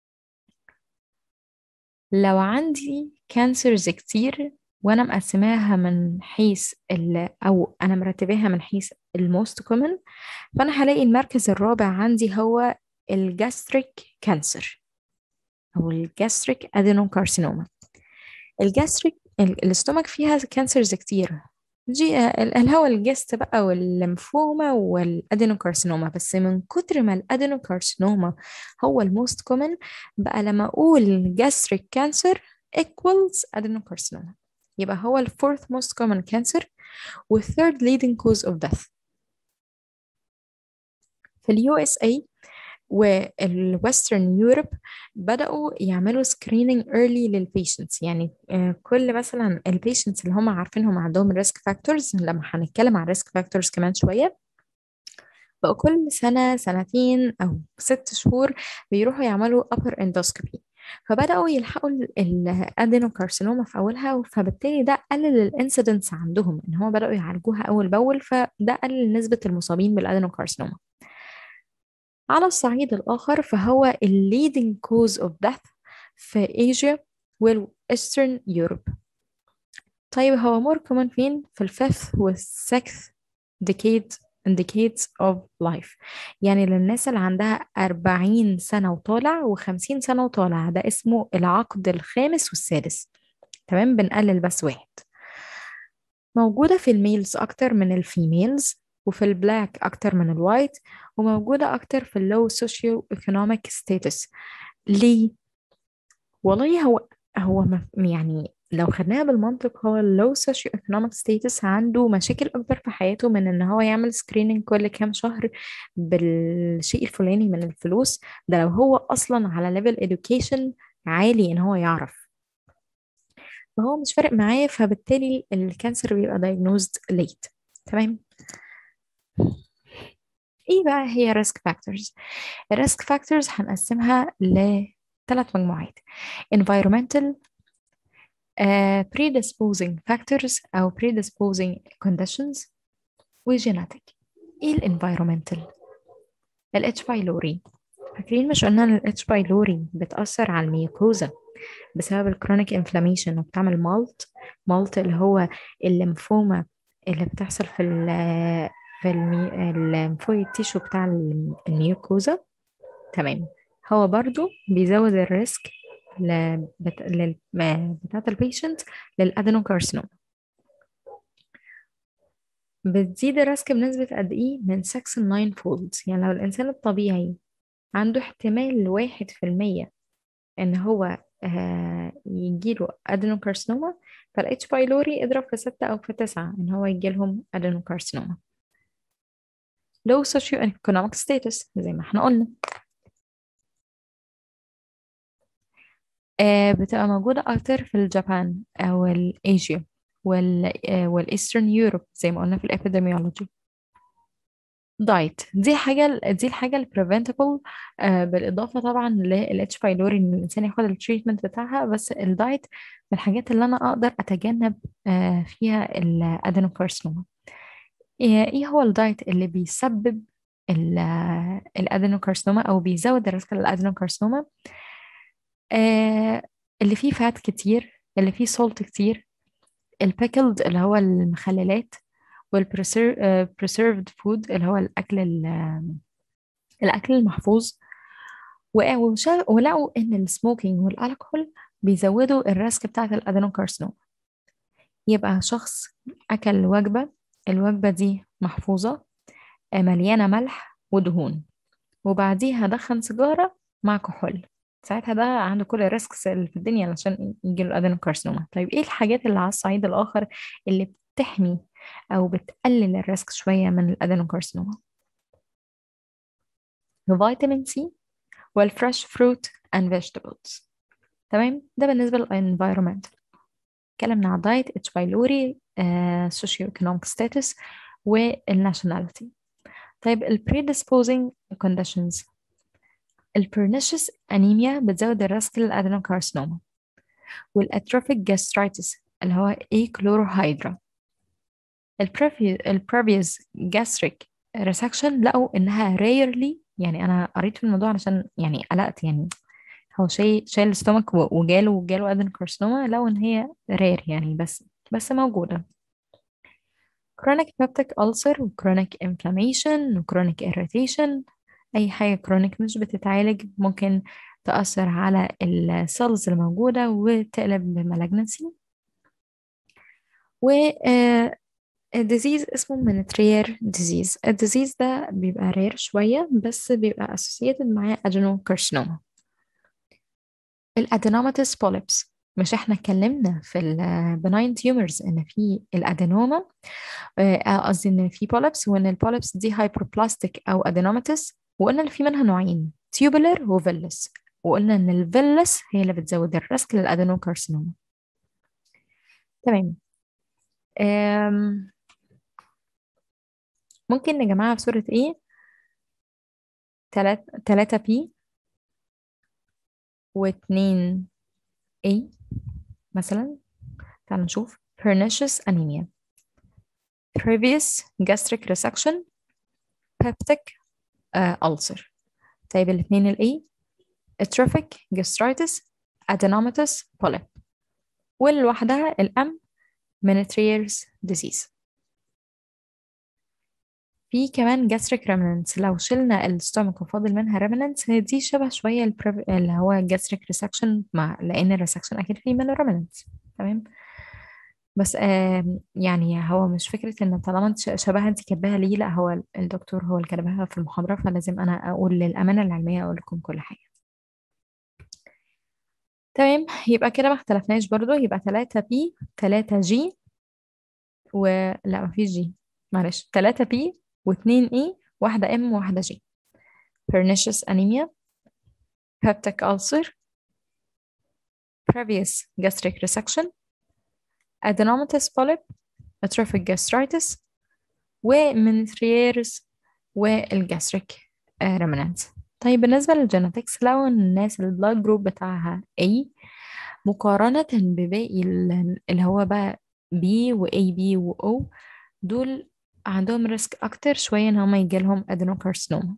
لو عندي كانسرز كتير وانا مقسماها من حيث ال او انا مرتباها من حيث الموست كومن فانا هلاقي المركز الرابع عندي هو الجاستريك كانسر او الجاستريك ادينوكارسينوما الجاستريك الاستومك فيها كانسرز كتير جي اللي هو الجست بقى والليمفوما والادينوكارسينوما بس من كتر ما الادينوكارسينوما هو الموست كومن بقى لما اقول gastric cancer equals adenocarcinoma يبقى هو ال fourth most common cancer و third leading cause of death في اليو اس اي والويسترن يوروب بدأوا يعملوا screening early للبيشنتس يعني كل مثلا البيشنتس اللي هم عارفينهم عندهم ريسك فاكتورز لما هنتكلم عن ريسك فاكتورز كمان شوية بقوا كل سنة سنتين أو ست شهور بيروحوا يعملوا upper endoscopy فبدأوا يلحقوا الادينوكارسينوما في أولها فبالتالي ده قلل الانسيدنس عندهم إن هم بدأوا يعالجوها أول بأول فده قلل نسبة المصابين بالادينوكارسينوما على الصعيد الآخر فهو ال leading cause of death في Asia والإسترن يوروب طيب هو more common فين؟ في الفifth والsixth decade decades of life يعني للناس اللي عندها 40 سنة وطالع و50 سنة وطالع ده اسمه العقد الخامس والسادس تمام بنقلل بس واحد موجودة في الميلز أكتر من الفيميلز وفي البلاك أكتر من الوايت وموجودة أكتر في اللو سوشيو ايكونوميك ستاتس ليه؟ والله هو هو يعني لو خدناها بالمنطق هو اللو سوشيو ايكونوميك ستاتس عنده مشاكل أكبر في حياته من إن هو يعمل سكريننج كل كام شهر بالشيء الفلاني من الفلوس ده لو هو أصلا على ليفل education عالي إن هو يعرف فهو مش فارق معاه فبالتالي الكانسر بيبقى diagnosed late تمام ايه بقى هي risk factors الريسك فاكتورز هنقسمها لثلاث مجموعات environmental uh, predisposing factors أو predisposing conditions وجيناتيك ايه الانفايرومنتال ال H. pylori فاكرين مش قلنا ان ال H. pylori بتأثر على الميوكوزا بسبب الكرونيك انفلاميشن وبتعمل مالت مالت اللي هو الليمفوما اللي بتحصل في ال في المي... الليمفويد تيشو بتاع الميوكوزا تمام هو برضو بيزود الريسك ل... بت... لل... بتاعت البيشنت للأدينوكارسينوما بتزيد الريسك بنسبة قد إيه؟ من 6 ل 9 فولد يعني لو الإنسان الطبيعي عنده احتمال واحد في المية إن هو آه يجيله أدينوكارسينوما فالإتش بايلوري اضرب في ستة أو في تسعة إن هو يجيلهم أدينوكارسينوما low socioeconomic status زي ما احنا قلنا آه بتبقى موجودة أكتر في اليابان أو الأيجيا وال والإيسترن يوروب زي ما قلنا في الإبيديميولوجي دايت دي حاجة دي الحاجة البريفنتبل آه بالإضافة طبعا للإتش بايلوري إن الإنسان ياخد التريتمنت بتاعها بس الدايت من الحاجات اللي أنا أقدر أتجنب آه فيها الأدينوكارسينوما إيه هو الدايت اللي بيسبب الأدينوكارسينوما أو بيزود الريسك للأدينوكارسينوما آه اللي فيه فات كتير اللي فيه سولت كتير البيكلد اللي هو المخللات والبريسيرفد فود اللي هو الأكل الأكل المحفوظ ولقوا إن السموكينج والألكحول بيزودوا الريسك بتاعة الأدينوكارسينوما يبقى شخص أكل وجبة الوجبة دي محفوظة مليانة ملح ودهون وبعديها دخن سيجارة مع كحول ساعتها ده عنده كل الريسكس اللي في الدنيا علشان يجيله الادينوكارسينوما طيب ايه الحاجات اللي على الصعيد الاخر اللي بتحمي او بتقلل الريسك شويه من الادينوكارسينوما فيتامين سي والفريش فروت اند فيجيتابلز تمام ده بالنسبه للانفايرمنت اتكلمنا على الدايت اتش بايلوري سوشيو ايكونوميك ستاتس والناشوناليتي طيب ال predisposing conditions البرنيشس أنيميا بتزود الريسك للأدينوكارسينوما والأتروفيك جاسترايتس اللي هو A كلوروهيدرا البريفيوس جاستريك ريسكشن لقوا إنها rarely يعني أنا قريت في الموضوع علشان يعني قلقت يعني هو شيء شايل الستومك وجاله وجاله أدينوكارسينوما لقوا إن هي rare يعني بس بس موجودة chronic peptic ulcer و chronic inflammation و chronic irritation أي حاجة كرونيك مش بتتعالج ممكن تأثر على السيلز الموجودة وتقلب بمالجنسي و الديزيز اسمه منترير ديزيز الديزيز ده بيبقى رير شوية بس بيبقى associated معاه adenocarcinoma الادينوماتس بوليبس مش احنا اتكلمنا في البناين تيومرز ان في الادينوما قصدي ان في بوليبس وان البوليبس دي هايبروبلاستيك او ادينوماتس وقلنا ان في منها نوعين تيوبولر وفيلس وقلنا ان الفيلس هي اللي بتزود الريسك للادينوكارسينوما تمام أم. ممكن نجمعها في صورة ايه تلات تلاتة بي واتنين A مثلا تعالوا نشوف pernicious anemia previous gastric resection peptic uh, ulcer طيب الاثنين ال A atrophic gastritis adenomatous polyp واللوحدها الأم Menetrier's disease في كمان gastric remnants لو شلنا الستومك وفاضل منها remnants هي دي شبه شوية البريف... اللي هو gastric resection مع لأن الريسكشن أكيد فيه منه remnants تمام بس آه يعني هو مش فكرة إن طالما انت شبهها انت كاتباها ليه لا هو الدكتور هو اللي كاتبها في المحاضرة فلازم أنا أقول للأمانة العلمية أقول لكم كل حاجة تمام يبقى كده ما اختلفناش برضو يبقى 3 بي 3 جي ولا مفيش جي معلش 3 بي و2 اي واحدة ام وواحدة جي pernicious anemia peptic ulcer previous gastric resection adenomatous polyp atrophic gastritis ومنثرييرز والجاستريك remnants طيب بالنسبة للجينetics لو الناس البلاد جروب بتاعها A مقارنة بباقي ال- اللي هو بقى B و AB و O دول عندهم ريسك أكتر شوية إن هما يجيلهم adenocarcinoma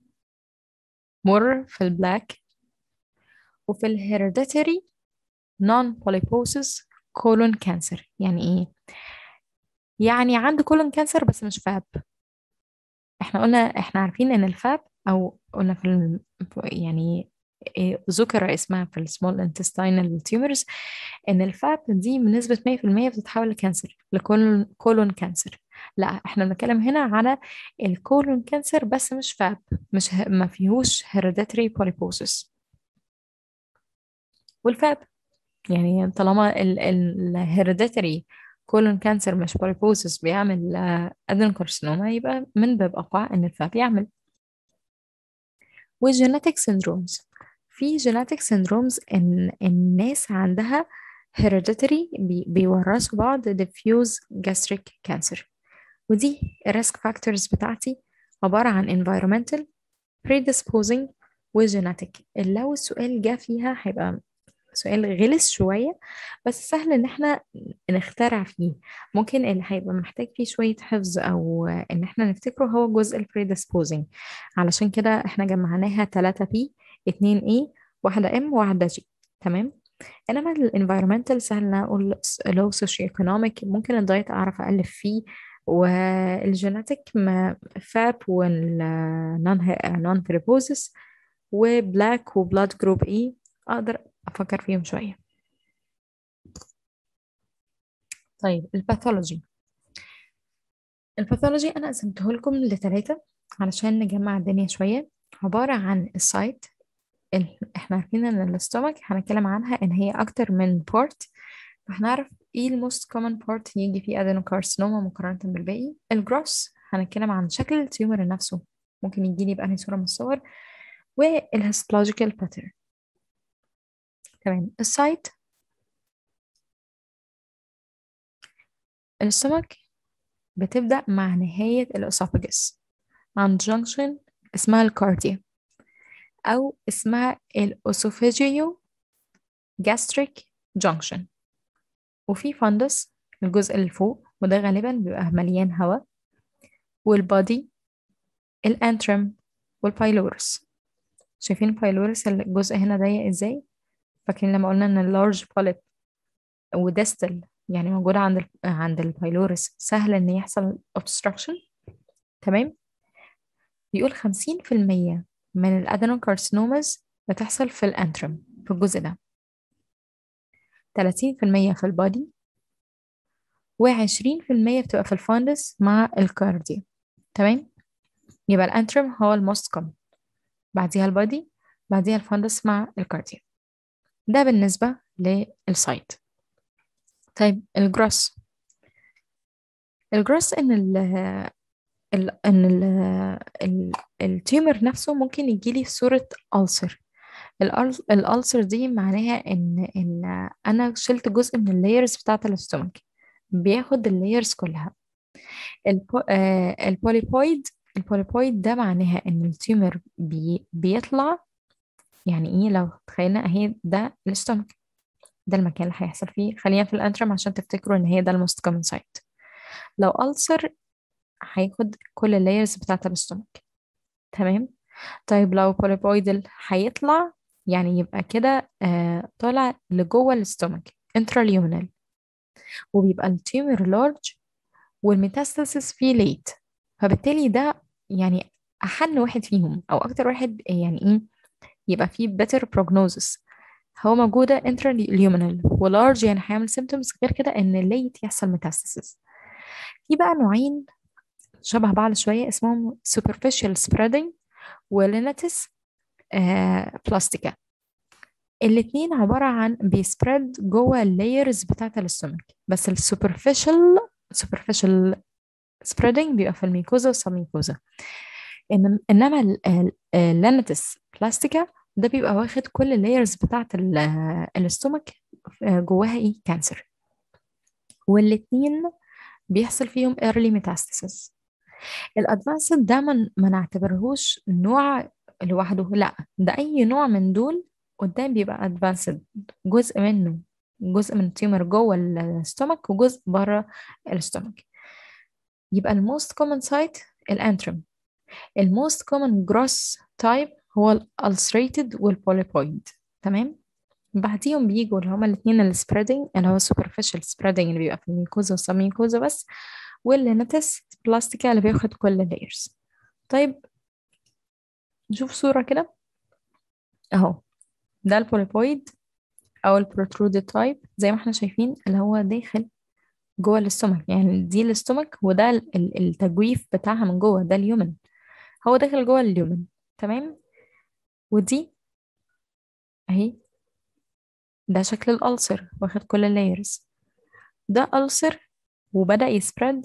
مر في البلاك وفي الهيريديتري non polyposis colon cancer يعني ايه يعني عنده colon cancer بس مش فاب احنا قلنا احنا عارفين ان الفاب او قلنا في ال... يعني إيه ذكر اسمها في السمول intestinal tumors ان الفاب دي بنسبة 100% بتتحول لكانسر لكولون كولون كانسر لا احنا بنتكلم هنا على الكولون كانسر بس مش فاب مش ه... ما فيهوش hereditary polyposis والفاب يعني طالما الهيريديتري كولون كانسر مش بوليبوسس بيعمل ادينوكارسينوما يبقى من باب اقوى ان الفاب يعمل والجينيتك سيندرومز في جينيتك سيندرومز ان الناس عندها هيريديتري بي بيورثوا بعض diffuse gastric cancer ودي الريسك فاكتورز بتاعتي عبارة عن environmental predisposing وجينيتك لو السؤال جه فيها هيبقى سؤال غلس شوية بس سهل ان احنا نخترع فيه ممكن اللي هيبقى محتاج فيه شوية حفظ او ان احنا نفتكره هو جزء ال predisposing علشان كده احنا جمعناها 3 P 2 E واحدة M وواحدة G تمام انما ال environmental سهل ان أنا اقول low socioeconomic ممكن الدايت اعرف الف فيه والجينيتك فاب والنون نون بريبوزس وبلاك وبلاد جروب اي اقدر افكر فيهم شويه طيب الباثولوجي الباثولوجي انا قسمته لكم لثلاثه علشان نجمع الدنيا شويه عباره عن السايت ال... احنا عارفين ان الاستومك هنتكلم عنها ان هي اكتر من بورت فهنعرف ايه الموست كومن بورت يجي فيه ادينوكارسينوما مقارنه بالباقي الجروس هنتكلم عن شكل التيومر نفسه ممكن يجي لي بأنهي صوره من الصور والهيستولوجيكال باترن تمام السايت الاستومك بتبدأ مع نهاية الأسوفاجس عند جنكشن اسمها الكارديا أو اسمها الأسوفاجيو جاستريك جنكشن وفي فندس الجزء اللي فوق وده غالبا بيبقى مليان هواء والبادي الانترم والبايلورس شايفين البايلورس الجزء هنا ضيق ازاي فاكرين لما قلنا ان اللارج بوليب وديستل يعني موجودة عند ال عند البايلورس سهل ان يحصل obstruction تمام بيقول خمسين في المية من الادينوكارسينوماز بتحصل في الانترم في الجزء ده تلاتين في المية في البادي وعشرين في المية بتبقى في الفاندس مع الكارديا تمام يبقى الانترم هو الموست كومن بعديها البادي بعديها الفاندس مع الكارديا ده بالنسبة للسايت طيب الجروس الجروس ان ال ال ان ال ال التيومر نفسه ممكن يجيلي في صورة ألسر الألسر دي معناها ان ان انا شلت جزء من اللايرز بتاعة الاستومك بياخد اللايرز كلها البو... آه البوليبويد البوليبويد ده معناها ان التيومر بي... بيطلع يعني ايه لو تخيلنا اهي ده الاستومك ده المكان اللي هيحصل فيه خلينا في الانترم عشان تفتكروا ان هي ده الموست كومن سايت لو ألسر هياخد كل اللايرز بتاعت الاستومك تمام طيب لو بوليبويدل هيطلع يعني يبقى كده آه طالع لجوه الاستومك انتراليومنال وبيبقى التيومر لارج والميتاستاسيس فيه ليت فبالتالي ده يعني أحن واحد فيهم أو أكتر واحد يعني إيه يبقى فيه better prognosis هو موجودة intraluminal ولارج يعني هيعمل symptoms غير كده إن late يحصل metastasis في بقى نوعين شبه بعض شوية اسمهم superficial spreading وليناتس آه بلاستيكا الاتنين عبارة عن بيسبريد جوه اللايرز بتاعة الاستومك بس السوبرفيشال superficial spreading بيبقى في الميكوزا والسبميكوزا إن إنما الليناتس بلاستيكا ده بيبقى واخد كل اللايرز بتاعة الاستومك جواها ايه كانسر والاتنين بيحصل فيهم early metastasis الادفانسد ده ما نعتبرهوش نوع لوحده لا ده اي نوع من دول قدام بيبقى ادفانسد جزء منه جزء من التيومر جوه الستومك وجزء بره الستومك يبقى الموست كومن سايت الانترم الموست كومن جروس تايب هو الالسريتد والبوليبويد تمام بعديهم بيجوا اللي هما الاثنين السبريدنج اللي هو superficial spreading اللي بيبقى في الميكوزا والسبميكوزا بس واللينتس بلاستيكا اللي بياخد كل اللايرز طيب نشوف صورة كده اهو ده البوليبويد او البروترودد تايب زي ما احنا شايفين اللي هو داخل جوه الاستومك يعني دي الاستومك وده التجويف بتاعها من جوه ده اليومن هو داخل جوه اليومن تمام ودي اهي ده شكل الألسر واخد كل اللايرز ده ألسر وبدأ يسبرد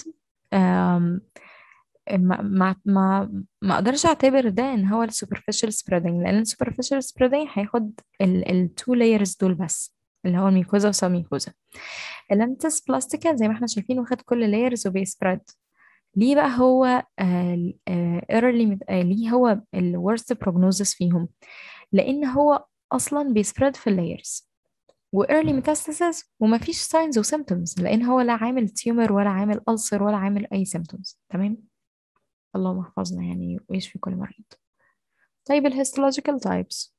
ما ما ما ما اقدرش اعتبر ده ان هو السوبرفيشال سبريدنج لان السوبرفيشال سبريدنج هياخد التو لايرز دول بس اللي هو الميكوزا وساميكوزا اللانتس بلاستيكا زي ما احنا شايفين واخد كل لايرز وبيسبرد ليه بقى هو ايرلي ليه هو الورست بروجنوزس فيهم لان هو اصلا بيسبرد في اللايرز وايرلي ميتاستاسيس ومفيش ساينز وسيمتومز لان هو لا عامل تيومر ولا عامل ألسر ولا عامل اي سيمتومز تمام اللهم احفظنا يعني ويشفي كل مريض طيب الهيستولوجيكال تايبس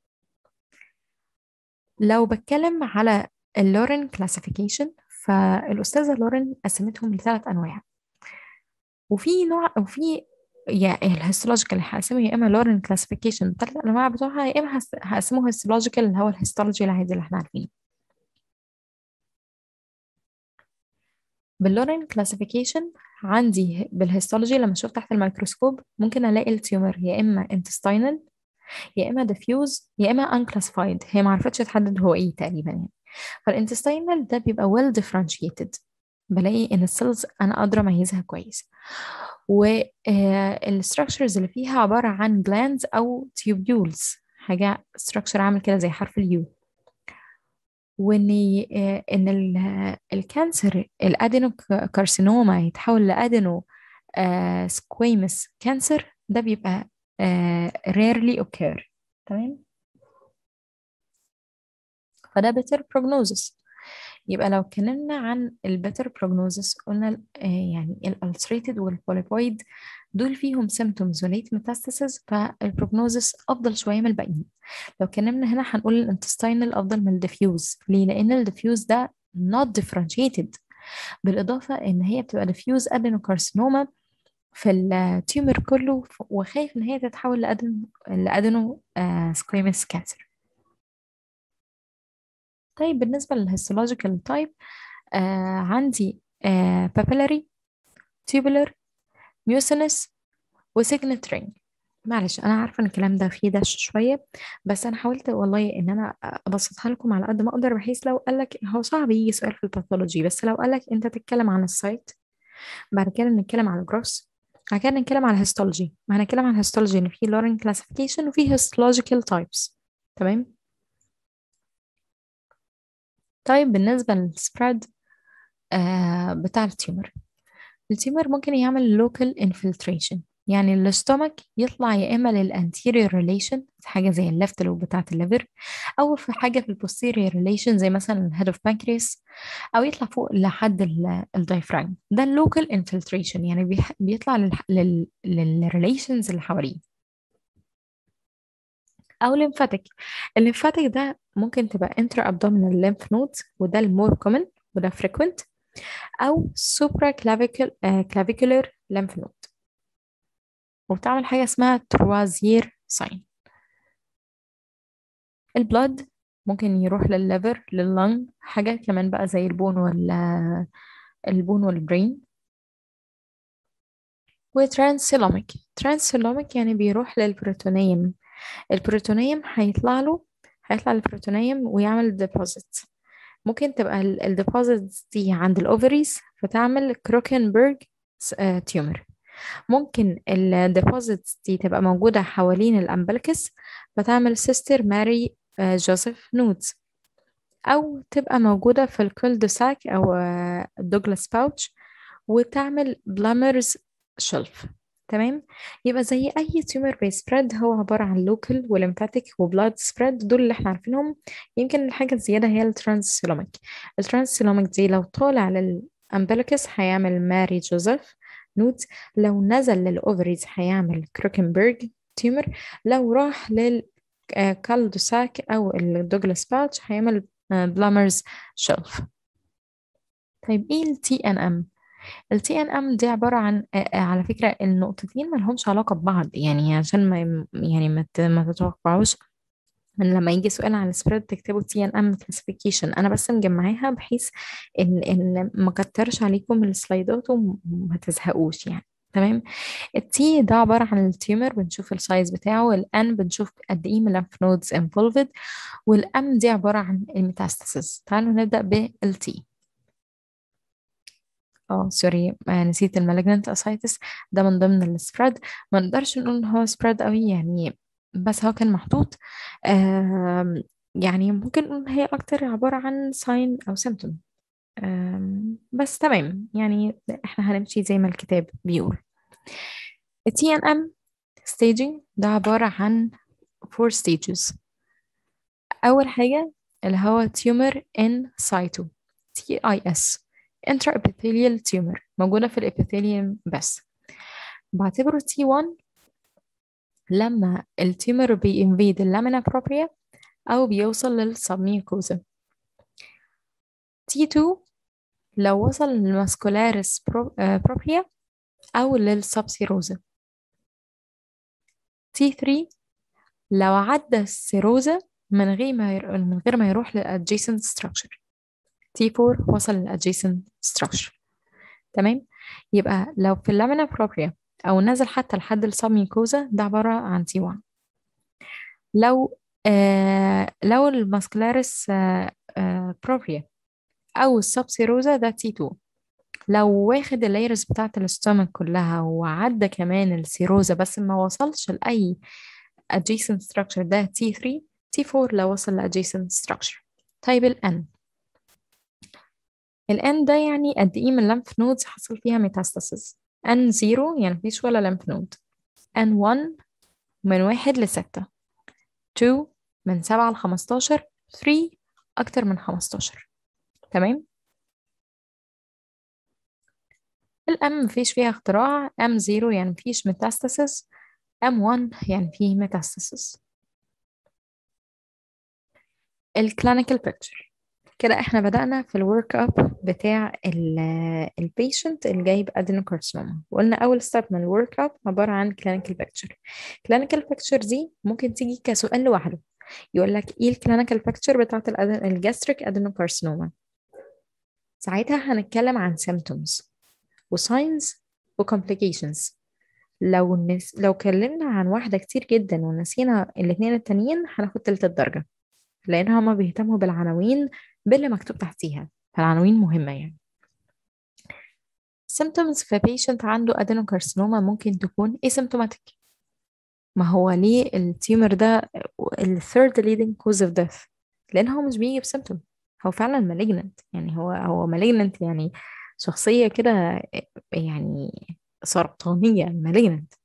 لو بتكلم على اللورين كلاسيفيكيشن فالأستاذة لورين قسمتهم لثلاث أنواع وفي نوع وفي يا الهيستولوجيكال هقسمه يا اما لورين كلاسيفيكيشن الثلاث انواع بتوعها يا اما هقسمه هيستولوجيكال اللي هو الهيستولوجي العادي اللي احنا عارفينه باللورين كلاسيفيكيشن عندي بالهيستولوجي لما اشوف تحت الميكروسكوب ممكن الاقي التيومر يا اما intestinal يا اما diffuse يا اما unclassified هي ما عرفتش تحدد هو ايه تقريبا يعني فالانتستينال ده بيبقى well differentiated بلاقي ان السيلز انا قادره اميزها كويس والستراكشرز اللي فيها عباره عن glands او tubules حاجه structure عامل كده زي حرف اليو وان ان الكانسر الادينو كارسينوما يتحول لادينو سكويمس كانسر ده بيبقى rarely occur تمام فده better prognosis يبقى لو اتكلمنا عن البيتر prognosis قلنا يعني الالتريتد والبوليبويد دول فيهم symptoms وليت metastasis فالبروجنوزس افضل شويه من الباقيين لو اتكلمنا هنا هنقول الانتستينال افضل من الديفيوز ليه لان الديفيوز ده not differentiated بالاضافه ان هي بتبقى diffuse adenocarcinoma في التيومر كله وخايف ان هي تتحول لادنو لادنو سكويمس كانسر طيب بالنسبة للهيستولوجيكال تايب آه عندي آه بابيلاري tubular mucinous وسيجنت رينج معلش انا عارفه ان الكلام ده فيه دش شويه بس انا حاولت والله ان انا ابسطها لكم على قد ما اقدر بحيث لو قال لك هو صعب يجي سؤال في الباثولوجي بس لو قال لك انت تتكلم عن السايت بعد كده نتكلم عن الجروس بعد كده نتكلم عن الهيستولوجي ما هنتكلم عن الهيستولوجي ان في لورين كلاسيفيكيشن وفي هيستولوجيكال تايبس تمام طيب بالنسبة للسبريد آه بتاع التيومر التيومر ممكن يعمل local infiltration يعني الاستومك يطلع يا إما للانتيريور ريليشن حاجة زي الليفت لوب بتاعة الليفر أو في حاجة في البوستيريور ريليشن زي مثلا الهيد اوف بانكرياس أو يطلع فوق لحد الدايفراجم ده اللوكال انفلتريشن يعني بيطلع للريليشنز اللي حواليه او ليمفاتيك الليمفاتيك ده ممكن تبقى انترا ابدومينال ليمف نودز وده المور كومن وده فريكوينت او سوبرا كلافيكولر ليمف نود وبتعمل حاجه اسمها تروازير ساين البلد ممكن يروح للليفر لللنج حاجات كمان بقى زي البون ولا البون والبرين وترانسيلوميك ترانسيلوميك يعني بيروح للبروتونيوم البروتونيوم هيطلع له هيطلع البروتونيوم ويعمل ديبوزيت ممكن تبقى الديبوزيتس دي عند الاوفريز فتعمل كروكنبرج تيومر ممكن الديبوزيتس دي تبقى موجودة حوالين الأمبلكس فتعمل سيستر ماري جوزيف نودز أو تبقى موجودة في الكولد ساك أو دوغلاس باوتش وتعمل بلامرز شلف تمام يبقى زي اي تيومر بيسبريد هو عباره عن لوكال وليمفاتيك وبلاد سبريد دول اللي احنا عارفينهم يمكن الحاجه الزياده هي الترانسسيلوميك الترانسسيلوميك دي لو طالع للامبليكس هيعمل ماري جوزيف نوت لو نزل للاوفريز هيعمل كروكنبرج تيومر لو راح للكالدوساك او الدوجلاس باتش هيعمل بلامرز شيلف طيب ايه التي ان ام ال TNM دي عبارة عن آه، آه، على فكرة النقطتين ما لهمش علاقة ببعض يعني عشان ما يم- يعني ما ت- ما تتوقعوش من لما يجي سؤال عن السبريد تكتبوا تي ان ام كلاسيفيكيشن انا بس مجمعاها بحيث ان ان ما كترش عليكم السلايدات وما تزهقوش يعني تمام التي ده عبارة عن التيومر بنشوف السايز بتاعه الان بنشوف قد ايه من الليمف نودز انفولفد والام دي عبارة عن الميتاستاسيس تعالوا نبدأ بالتي اه سوري آه، نسيت المالجنت اسايتس ده من ضمن السبريد ما نقدرش نقول ان هو سبريد قوي يعني بس هو كان محطوط آم، يعني ممكن نقول هي اكتر عبارة عن ساين او سيمتوم بس تمام يعني احنا هنمشي زي ما الكتاب بيقول ال TNM staging ده عبارة عن four stages أول حاجة اللي هو tumor in situ TIS intraepithelial tumor موجودة في الابيثيليوم بس بعتبره T1 لما التيومر بينفيد اللامينا بروبريا أو بيوصل للسبميوكوزا T2 لو وصل للماسكولاريس بروبريا أو للسبسيروزا T3 لو عدى السيروزا من غير ما ير... من غير ما يروح للادجيسنت structure T4 وصل للadjacent structure تمام يبقى لو في اللامينا بروبريا أو نزل حتى لحد السبميوكوزا ده عبارة عن T1 لو آه لو الماسكولاريس آه آه بروبريا أو السبسيروزا ده T2 لو واخد اللايرز بتاعت الاستومك كلها وعدى كمان السيروزا بس ما وصلش لأي adjacent structure ده T3 T4 لو وصل ل adjacent structure طيب ال N ال N ده يعني قد إيه من lymph nodes حصل فيها metastasis N0 يعني مفيش ولا lymph node N1 من واحد لستة 2 من سبعة لخمستاشر 3 أكتر من خمستاشر تمام الأم مفيش فيها اختراع M0 يعني مفيش metastasis M1 يعني فيه metastasis الكلينيكال بيكتشر كده احنا بدأنا في الورك اب بتاع البيشنت اللي جاي بادينوكارسينوما وقلنا اول ستيب من الورك اب عبارة عن كلينيكال بيكتشر كلينيكال بيكتشر دي ممكن تيجي كسؤال لوحده يقول لك ايه الكلينيكال بيكتشر بتاعت الجاستريك ادينوكارسينوما ساعتها هنتكلم عن symptoms وساينز وكومبليكيشنز لو النس... لو اتكلمنا عن واحدة كتير جدا ونسينا الاتنين التانيين هناخد تلت الدرجة لأن هما بيهتموا بالعناوين باللي مكتوب تحتيها فالعناوين مهمة يعني symptoms في patient عنده adenocarcinoma ممكن تكون asymptomatic ما هو ليه التيومر ده ال third leading cause of death لأن هو مش بيجي بسيمتوم هو فعلا malignant يعني هو هو malignant يعني شخصية كده يعني سرطانية malignant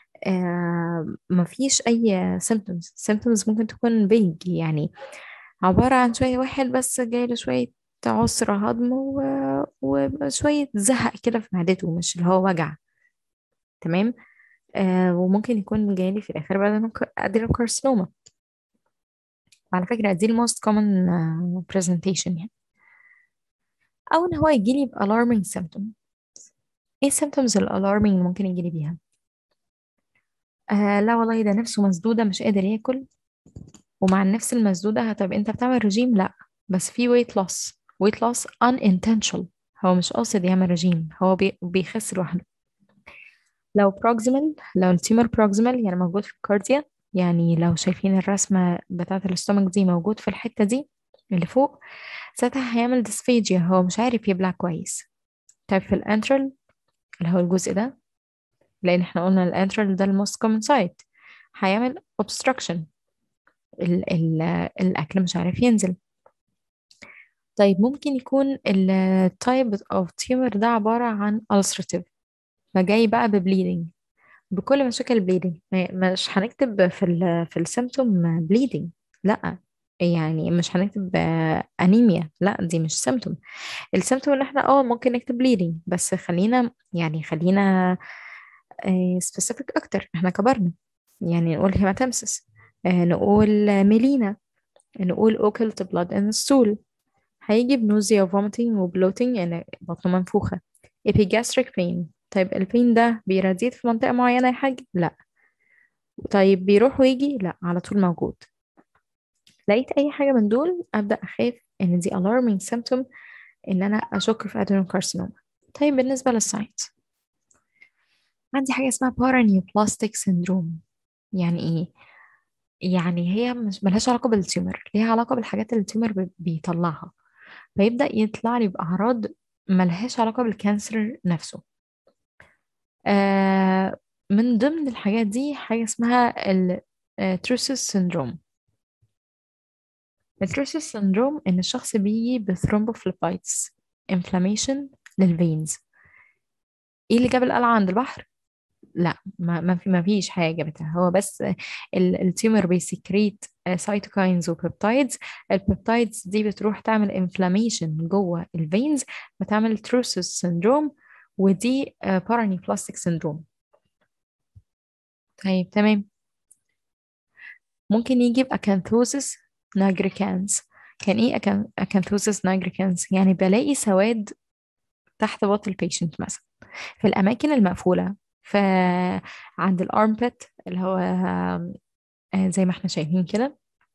آه مفيش أي symptoms symptoms ممكن تكون big يعني عبارة عن شوية واحد بس جايله شوية عسر هضم و... وشوية زهق كده في معدته مش اللي هو وجع تمام آه وممكن يكون جايلي في الآخر بعد adenocarcinoma على فكرة دي ال most common uh, presentation يعني أو إن هو يجيلي ب alarming symptom إيه symptoms ال alarming اللي ممكن يجيلي بيها آه لا والله ده نفسه مسدودة مش قادر ياكل ومع النفس المسدودة طب انت بتعمل رجيم لا بس في weight loss weight loss unintentional هو مش قاصد يعمل رجيم هو بي بيخس لوحده لو proximal لو التيمر proximal يعني موجود في الكارديا يعني لو شايفين الرسمة بتاعة الاستومك دي موجود في الحتة دي اللي فوق ساعتها هيعمل ديسفيجيا هو مش عارف يبلع كويس طيب في الانترال اللي هو الجزء ده لان احنا قلنا الانترال ده الموست كومن سايت هيعمل obstruction ال ال الاكل مش عارف ينزل طيب ممكن يكون التايب اوف تيومر ده عبارة عن ulcerative فجاي بقى ببليدنج بكل مشاكل البليدنج مش هنكتب في ال في السيمتوم بليدنج لا يعني مش هنكتب آه، انيميا لا دي مش سيمتوم السيمتوم اللي احنا اه ممكن نكتب بليدنج بس خلينا يعني خلينا سبيسيفيك اكتر احنا كبرنا يعني نقول هيماتيمسس نقول ميلينا نقول occult blood in the stool هيجي بنوزيا وفوميتنج وبلوتنج يعني بطنه منفوخة epigastric pain طيب البين ده بيراديت في منطقة معينة يا حاج لا طيب بيروح ويجي لا على طول موجود لقيت أي حاجة من دول أبدأ أخاف إن دي alarming symptom إن أنا أشك في adenocarcinoma طيب بالنسبة للساينس عندي حاجة اسمها paraneoplastic syndrome يعني إيه؟ يعني هي مش ملهاش علاقة بالتيومر ليها علاقة بالحاجات اللي التيومر بي- بيطلعها فيبدأ يطلع لي بأعراض ملهاش علاقة بالكانسر نفسه آه من ضمن الحاجات دي حاجة اسمها التروسس سيندروم التروسس سيندروم إن الشخص بيجي بثرومبوفليبايتس انفلاميشن للفينز ايه اللي جاب القلعة عند البحر؟ لا ما ما في ما فيش حاجة جابتها هو بس ال- التيومر بيسكريت سايتوكاينز وبيبتايدز البيبتايدز دي بتروح تعمل انفلاميشن جوه الفينز بتعمل تروسس سيندروم ودي بارانيبلاستيك سيندروم طيب تمام ممكن يجي بأكانثوسس ناجريكانس كان ايه أكانثوسس ناجريكانس يعني بلاقي سواد تحت بطن البيشنت مثلا في الأماكن المقفولة ف عند الارمبت اللي هو آه، زي ما احنا شايفين كده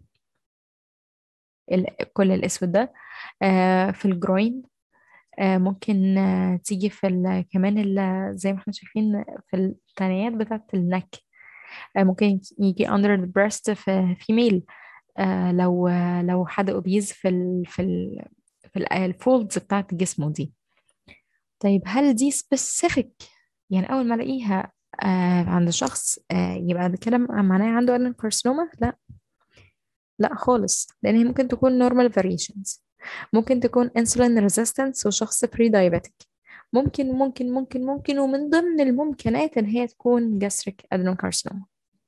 ال- كل الأسود ده آه، في الجروين آه، ممكن آه، تيجي في ال- كمان ال- زي ما احنا شايفين في الثنايات بتاعة النك آه، ممكن يجي under the breast في female آه، لو آه، لو حد obese في ال في ال في الفولدز بتاعت جسمه دي طيب هل دي specific يعني أول ما ألاقيها آه، عند شخص آه، يبقى ده كده معناه عنده adenocarcinoma لا لا خالص لأن هي ممكن تكون normal variations ممكن تكون insulin resistance وشخص pre diabetic ممكن ممكن ممكن ممكن ومن ضمن الممكنات إن هي تكون gastric adenocarcinoma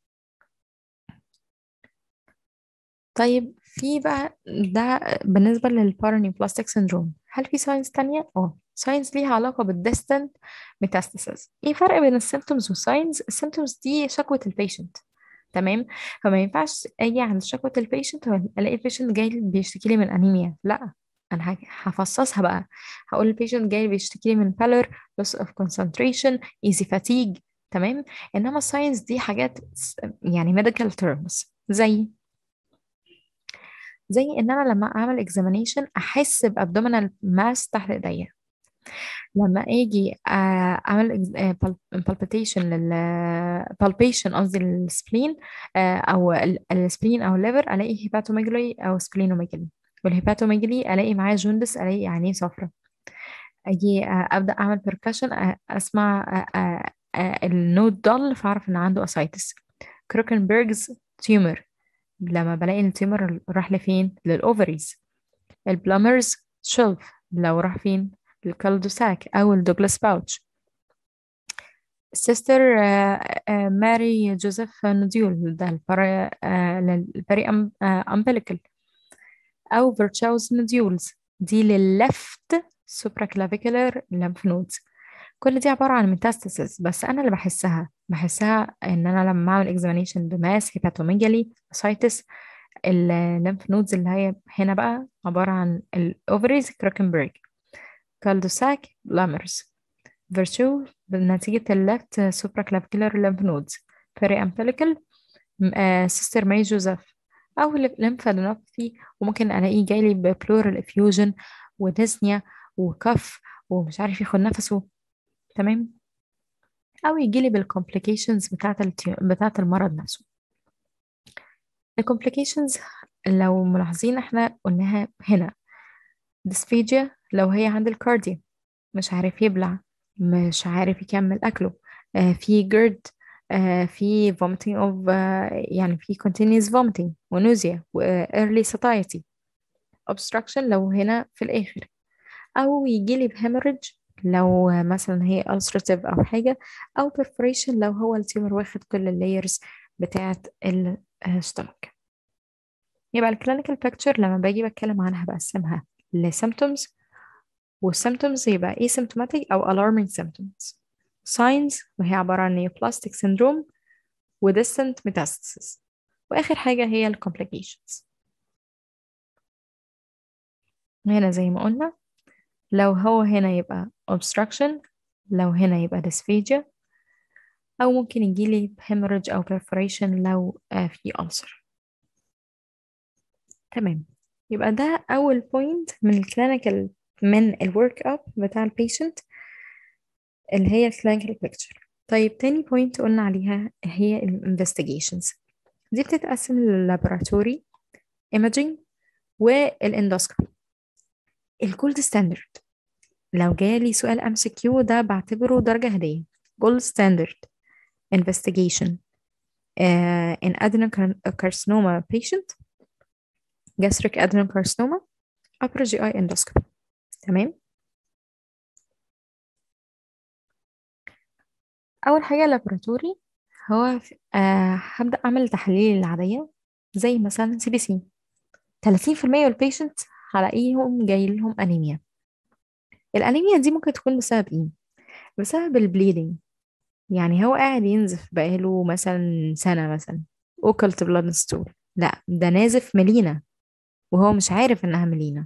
طيب في بقى ده بالنسبة للبارانيوبلاستيك سيندروم هل في ساينس تانية؟ اه ساينس ليها علاقة بالديستنت ميتاستاسيس ايه الفرق بين السيمتومز والساينس؟ السيمتومز دي شكوى البيشنت تمام فما ينفعش اجي عند شكوى البيشنت الاقي البيشنت جاي بيشتكي لي من انيميا لا انا ه- هفصصها بقى هقول البيشنت جاي بيشتكي لي من pallor loss of concentration easy fatigue تمام انما الساينس دي حاجات س- يعني medical terms زي زي ان انا لما اعمل examination احس بابdominal mass تحت ايديا لما اجي آه، اعمل إكز- آه، pal- palpitation لل palpation قصدي للسبلين او السبلين او الليفر الاقي هيباتوميجالي او سبلينوميجالي والهيباتوميجالي الاقي معاه جوندس الاقي عينيه صفرا اجي آه، ابدا اعمل percussion اسمع آه، آه، آه، النوت ضل فاعرف ان عنده اسايتس كروكنبرجز تيومر لما بلاقي التيومر راح لفين للاوفريز البلامرز شلف لو راح فين الكالدوساك او الدوغلاس باوتش السيستر ماري جوزيف نوديول ده البري البري امبليكال او فيرتشاوز نوديولز دي لللفت سوبراكلافيكولار lymph nodes كل دي عبارة عن ميتاستاسيس بس أنا اللي بحسها بحسها إن أنا لما أعمل إكزامينيشن بماس هيباتوميجالي اسايتس الليمف نودز اللي هي هنا بقى عبارة عن الأوفريز كروكنبرج كالدوساك بلامرز فيرتشو بنتيجة اللفت سوبراكلافيكولار lymph nodes بيري أمبليكال سيستر ماي جوزيف أو ليمفادينوباثي وممكن ألاقيه جايلي ببلورال افيوجن وديزنيا وكف ومش عارف ياخد نفسه تمام أو يجيلي بالكومبليكيشنز بتاعة التي... بتاعة المرض نفسه الكومبليكيشنز لو ملاحظين احنا قلناها هنا dysphagia لو هي عند الكارديو مش عارف يبلع مش عارف يكمل أكله آه في جرد آه في vomiting of آه يعني في continuous vomiting ونوزيا و early satiety obstruction لو هنا في الآخر أو يجيلي بهemorrhage لو مثلا هي ulcerative أو حاجة أو perforation لو هو التيومر واخد كل اللايرز بتاعة الستومك يبقى الكلينيكال بيكتشر لما باجي بتكلم عنها بقسمها لسيمتومز والسيمتومز يبقى asymptomatic أو alarming symptoms signs وهي عبارة عن neoplastic syndrome و distant metastasis وآخر حاجة هي ال complications هنا زي ما قلنا لو هو هنا يبقى obstruction لو هنا يبقى dysphagia أو ممكن يجيلي hemorrhage أو perforation لو في ulcer تمام يبقى ده أول point من الكلينيكال من الورك اب بتاع البيشنت اللي هي الكلينيكال بيكتشر طيب تاني بوينت قلنا عليها هي الانفستيجيشنز دي بتتقسم لللابوراتوري imaging والاندوسكوبي الجولد ستاندرد لو جالي سؤال ام سي كيو ده بعتبره درجة هدية جولد ستاندرد investigation uh, in adenocarcinoma patient gastric adenocarcinoma upper GI endoscopy تمام أول حاجة لابوراتوري هو آه هبدأ أعمل تحاليل العادية زي مثلا سي بي سي 30% من البيشنت هلاقيهم جاي لهم أنيميا الأنيميا دي ممكن تكون بسبب إيه؟ بسبب البليدنج يعني هو قاعد ينزف بقاله مثلا سنة مثلا اوكلت بلاد ستول لا ده نازف ملينا وهو مش عارف انها ملينا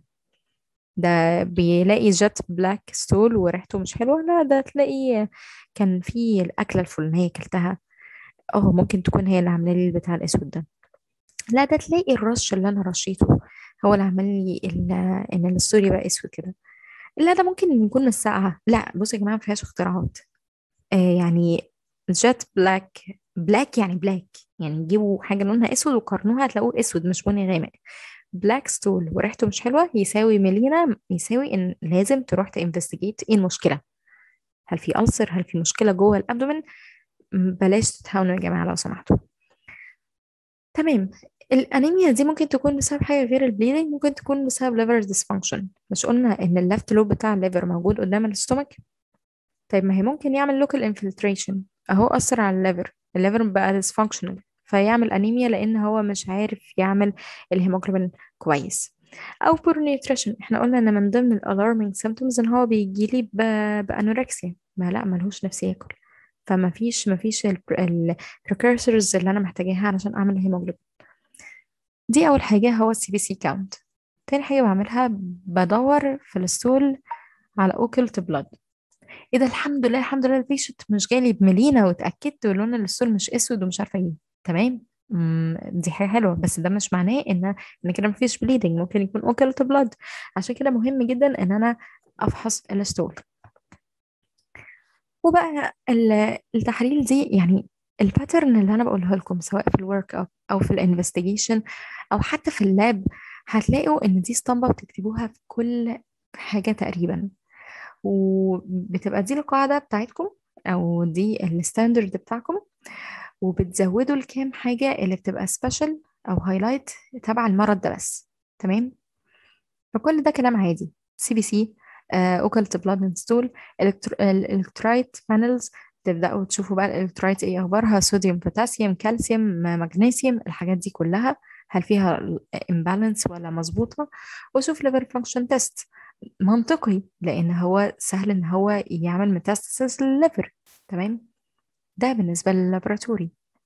ده بيلاقي جت بلاك ستول وريحته مش حلوة لا ده تلاقي كان في الأكلة الفلانية كلتها اه ممكن تكون هي اللي عاملة لي البتاع الأسود ده لا ده تلاقي الرش اللي أنا رشيته هو اللي عمل لي إن الستوري بقى أسود كده لا ده ممكن يكون من الساقعة لا بصوا يا جماعة مفيهاش اختراعات آه يعني جت بلاك بلاك يعني بلاك يعني تجيبوا حاجة لونها أسود وقارنوها هتلاقوه أسود مش بني غامق بلاك ستول وريحته مش حلوة يساوي ملينا يساوي إن لازم تروح تinvestigate إيه المشكلة هل في ألسر هل في مشكلة جوه الأبدومن بلاش تتهاونوا يا جماعة لو سمحتوا تمام الأنيميا دي ممكن تكون بسبب حاجة غير البليدنج ممكن تكون بسبب liver dysfunction مش قلنا إن الليفت لوب بتاع الليفر موجود قدام الاستومك طيب ما هي ممكن يعمل local infiltration أهو أثر على الليفر الليفر بقى dysfunctional فيعمل أنيميا لأن هو مش عارف يعمل الهيموجلوبين كويس أو poor nutrition احنا قلنا إن من ضمن ال alarming symptoms إن هو بيجيلي بأنوركسيا ما لا ملهوش نفس ياكل فما فيش ما فيش ال precursors اللي أنا محتاجاها علشان أعمل الهيموجلوبين دي أول حاجة هو السي بي سي كاونت تاني حاجة بعملها بدور في الستول على اوكلت بلاد ايه ده الحمد لله الحمد لله البيشنت مش جالي بملينا واتاكدت ولون الستول مش اسود ومش عارفه ايه تمام دي حاجه حلوه بس ده مش معناه ان ان كده مفيش بليدنج ممكن يكون اوكلت بلاد عشان كده مهم جدا ان انا افحص الستول وبقى التحاليل دي يعني الباترن اللي انا بقولها لكم سواء في الورك اب او في الانفستيجيشن او حتى في اللاب هتلاقوا ان دي اسطمبه بتكتبوها في كل حاجه تقريبا وبتبقى دي القاعده بتاعتكم او دي الستاندرد بتاعكم وبتزودوا الكام حاجه اللي بتبقى سبيشال او هايلايت تبع المرض ده بس تمام فكل ده كلام عادي سي بي سي اوكلت بلاد اند ستول الالكترايت بانلز تبداوا تشوفوا بقى الالكترايت ايه اخبارها صوديوم بوتاسيوم كالسيوم مغنيسيوم الحاجات دي كلها هل فيها امبالانس ولا مظبوطه وشوف ليفر فانكشن تيست منطقي لان هو سهل ان هو يعمل ميتاستاسيس للليفر تمام ده بالنسبه لللابراتوري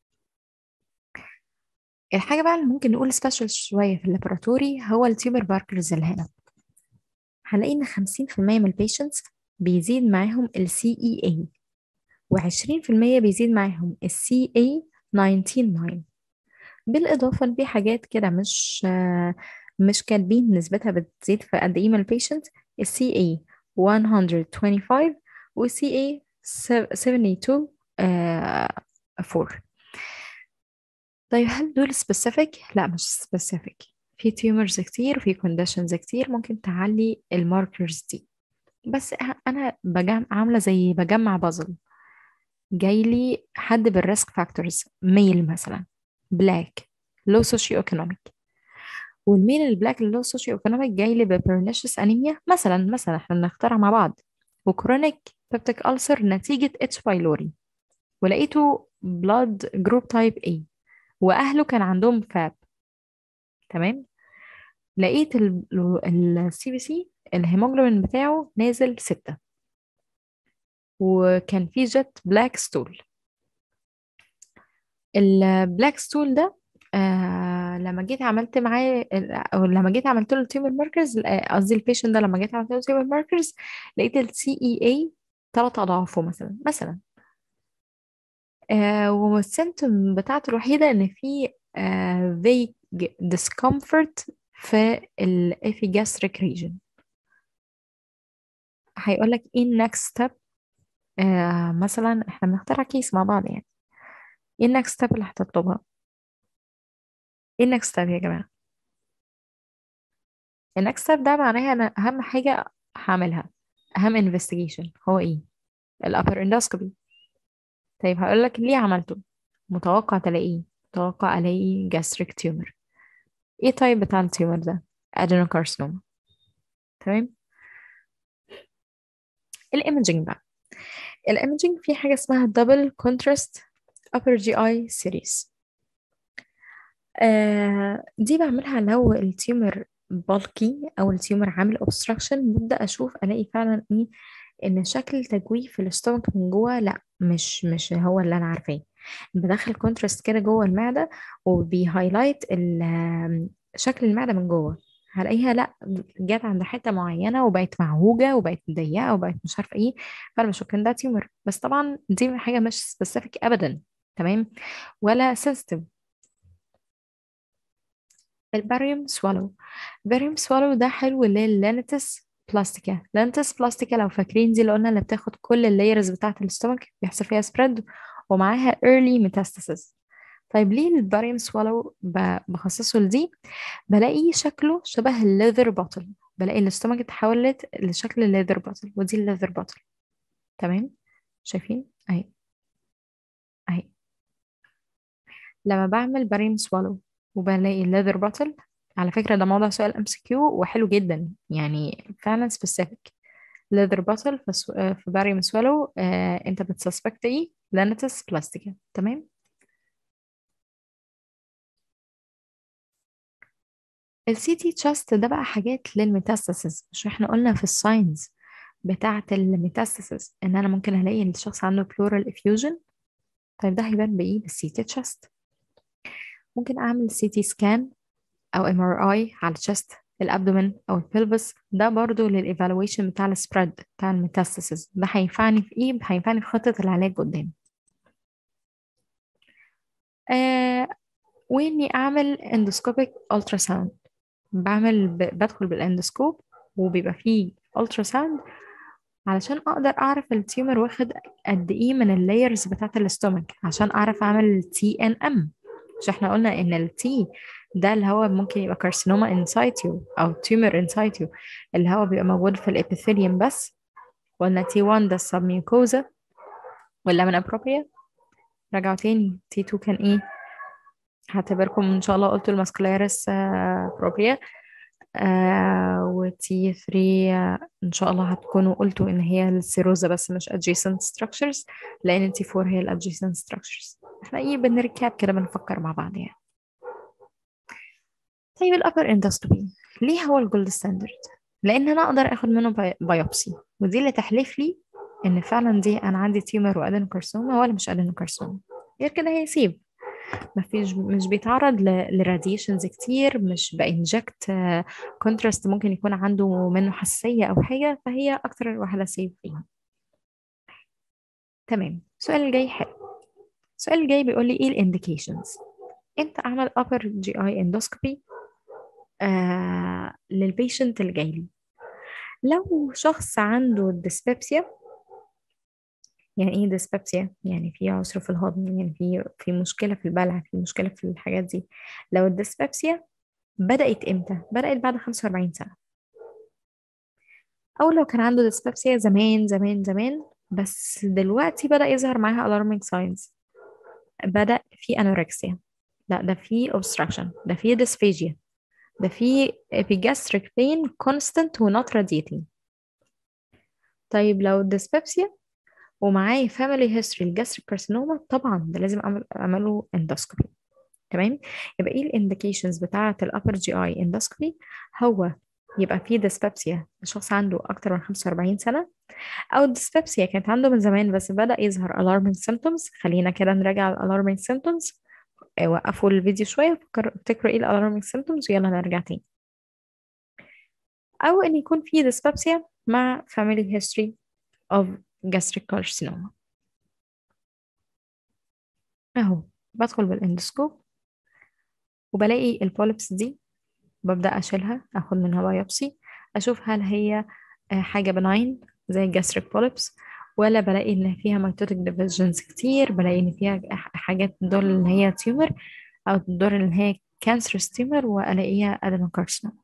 الحاجه بقى اللي ممكن نقول سبيشال شويه في اللابراتوري هو التيومر باركرز اللي هنا هنلاقي ان 50% من البيشنتس بيزيد معاهم السي اي اي و20% بيزيد معاهم السي اي 199 بالإضافة لفي حاجات كده مش مش كاتبين نسبتها بتزيد في قد إيه من البيشنت السي اي 125 والسي اي 72 4 طيب هل دول سبيسيفيك؟ لا مش سبيسيفيك في تيومرز كتير وفي كونديشنز كتير ممكن تعلي الماركرز دي بس انا بجمع عامله زي بجمع بازل جاي لي حد بالريسك فاكتورز ميل مثلا بلاك لو سوشيو ايكونوميك والميل البلاك اللو سوشيو ايكونوميك جاي لي ببرنيشس انيميا مثلا مثلا احنا بنختارها مع بعض وكرونيك بيبتيك ألسر نتيجة اتش بايلوري ولقيته بلاد جروب تايب A وأهله كان عندهم فاب تمام لقيت السي بي سي الهيموجلوبين بتاعه نازل ستة وكان في جت بلاك ستول البلاك ستول ده آه لما جيت عملت معاه او لما جيت عملت له تيومر ماركرز قصدي البيشنت ده لما جيت عملت له تيومر ماركرز لقيت السي اي اي ثلاث اضعافه مثلا مثلا آه والسيمتوم بتاعته الوحيده ان في آه vague discomfort في الافيجاستريك ريجن هيقول لك ايه النكست ستيب آه مثلا احنا بنخترع كيس مع بعض يعني ايه النكست ستيب اللي هتطلبها ايه النكست ستيب يا جماعه النكست ستيب ده معناها انا اهم حاجه هعملها اهم انفستيجيشن هو ايه الابر اندوسكوبي طيب هقول لك ليه عملته متوقع تلاقيه متوقع الاقي gastric tumor ايه طيب بتاع التيومر ده adenocarcinoma تمام الايمجنج بقى الايمجنج في حاجه اسمها double contrast upper GI series آه دي بعملها لو التيومر بالكي او التيومر عامل obstruction ببدأ اشوف الاقي فعلا ايه ان شكل تجويف الاستومك من جوه لا مش مش هو اللي انا عارفاه بدخل كونتراست كده جوه المعده وبيهايلايت شكل المعده من جوه هلاقيها لا جت عند حته معينه وبقت معوجه وبقت ضيقه وبقت مش عارفه ايه فانا بشوف ان ده تيومر بس طبعا دي حاجه مش سبيسيفيك ابدا تمام ولا سنسيتيف الباريوم سوالو الباريوم سوالو ده حلو لللانتس بلاستيكا لانتس بلاستيكا لو فاكرين دي اللي قلنا اللي بتاخد كل اللايرز بتاعه الاستومك بيحصل فيها سبريد ومعاها early metastasis طيب ليه الباريوم سوالو بخصصه لدي بلاقي شكله شبه الليذر بوتل بلاقي الاستومك اتحولت لشكل الليذر بوتل ودي الليذر بوتل تمام شايفين اهي اهي لما بعمل باريوم سوالو وبلاقي الليذر بوتل على فكرة ده موضوع سؤال ام سي كيو وحلو جدا يعني فعلا سبيسيفيك leather bottle في باريوم سوالو آه انت بتسسبكت ايه لانتس بلاستيكا تمام السي تي تشاست ده بقى حاجات للميتاستاسيس مش احنا قلنا في الساينز بتاعة الميتاستاسيس ان انا ممكن الاقي الشخص عنده بلورال افيوجن طيب ده هيبان بايه بالسي تي تشاست ممكن اعمل سي تي سكان او ام ار اي على الشست الابدومين او البلفس ده برضو للايفالويشن بتاع السبريد بتاع الميتاستاسيس ده هينفعني في ايه هينفعني في خطة العلاج قدام آه واني اعمل اندوسكوبيك التراساوند بعمل ب... بدخل بالاندوسكوب وبيبقى فيه التراساوند علشان اقدر اعرف التيومر واخد قد ايه من اللايرز بتاعت الاستومك عشان اعرف اعمل تي ان ام مش احنا قلنا ان التي ده اللي هو ممكن يبقى كارسينوما انسايتيو او تيومر انسايتيو اللي هو بيبقى موجود في الابيثيليوم بس ولا تي 1 ده السبميوكوزا ولا من ابروبريا رجعوا تاني تي 2 كان ايه هعتبركم ان شاء الله قلتوا الماسكولاريس بروبريا آه وتي 3 ان شاء الله هتكونوا قلتوا ان هي السيروزا بس مش adjacent structures لان تي 4 هي adjacent structures احنا ايه بنركاب كده بنفكر مع بعض يعني طيب الابر اندوسكوبي ليه هو الجولد ستاندرد لان انا اقدر اخد منه بايوبسي ودي اللي تحلف لي ان فعلا دي انا عندي تيومر وادينوكارسوما ولا مش ادينوكارسوما غير كده هيسيب مفيش مش بيتعرض لراديشنز كتير مش بانجكت كونتراست ممكن يكون عنده منه حساسية أو حاجة فهي أكتر واحدة سيف فيها تمام السؤال الجاي حلو السؤال الجاي بيقول لي ايه الانديكيشنز امتى اعمل upper GI endoscopy آه للبيشنت اللي جاي لي لو شخص عنده ديسبيبسيا يعني ايه ديسبيبسيا يعني في عسر في الهضم يعني في في مشكله في البلع في مشكله في الحاجات دي لو الديسبيبسيا بدأت امتى بدأت بعد 45 سنه او لو كان عنده ديسبيبسيا زمان زمان زمان بس دلوقتي بدأ يظهر معاها alarming signs بدأ في انوركسيا لا ده في obstruction ده في dysphagia ده في epigastric pain constant و not radiating طيب لو الديسبيبسيا ومعاه فاميلي هيستوري الجاستريك كارسينوما طبعا ده لازم أعمل اعمله اندوسكوبي تمام يبقى ايه الانديكيشنز بتاعه الابر جي اي اندوسكوبي هو يبقى فيه ديسبيبسيا الشخص عنده اكتر من 45 سنه او الديسبيبسيا كانت عنده من زمان بس بدأ يظهر alarming symptoms خلينا كده نراجع ال alarming symptoms آه، وقفوا الفيديو شويه فكروا افتكروا ايه ال alarming symptoms ويلا نرجع تاني او ان يكون في ديسبيبسيا مع family history of gastric carcinoma اهو بدخل بالاندوسكوب وبلاقي البوليبس دي ببدأ أشيلها أخد منها بايوبسي أشوف هل هي آه، حاجة بناين زي الجاستريك بوليبس ولا بلاقي إن فيها ميتوتيك ديفيجنز كتير بلاقي إن فيها ح- حاجات تدل إن هي تيومر أو تدل إن هي كانسرس تيومر وألاقيها أدينوكارسينوما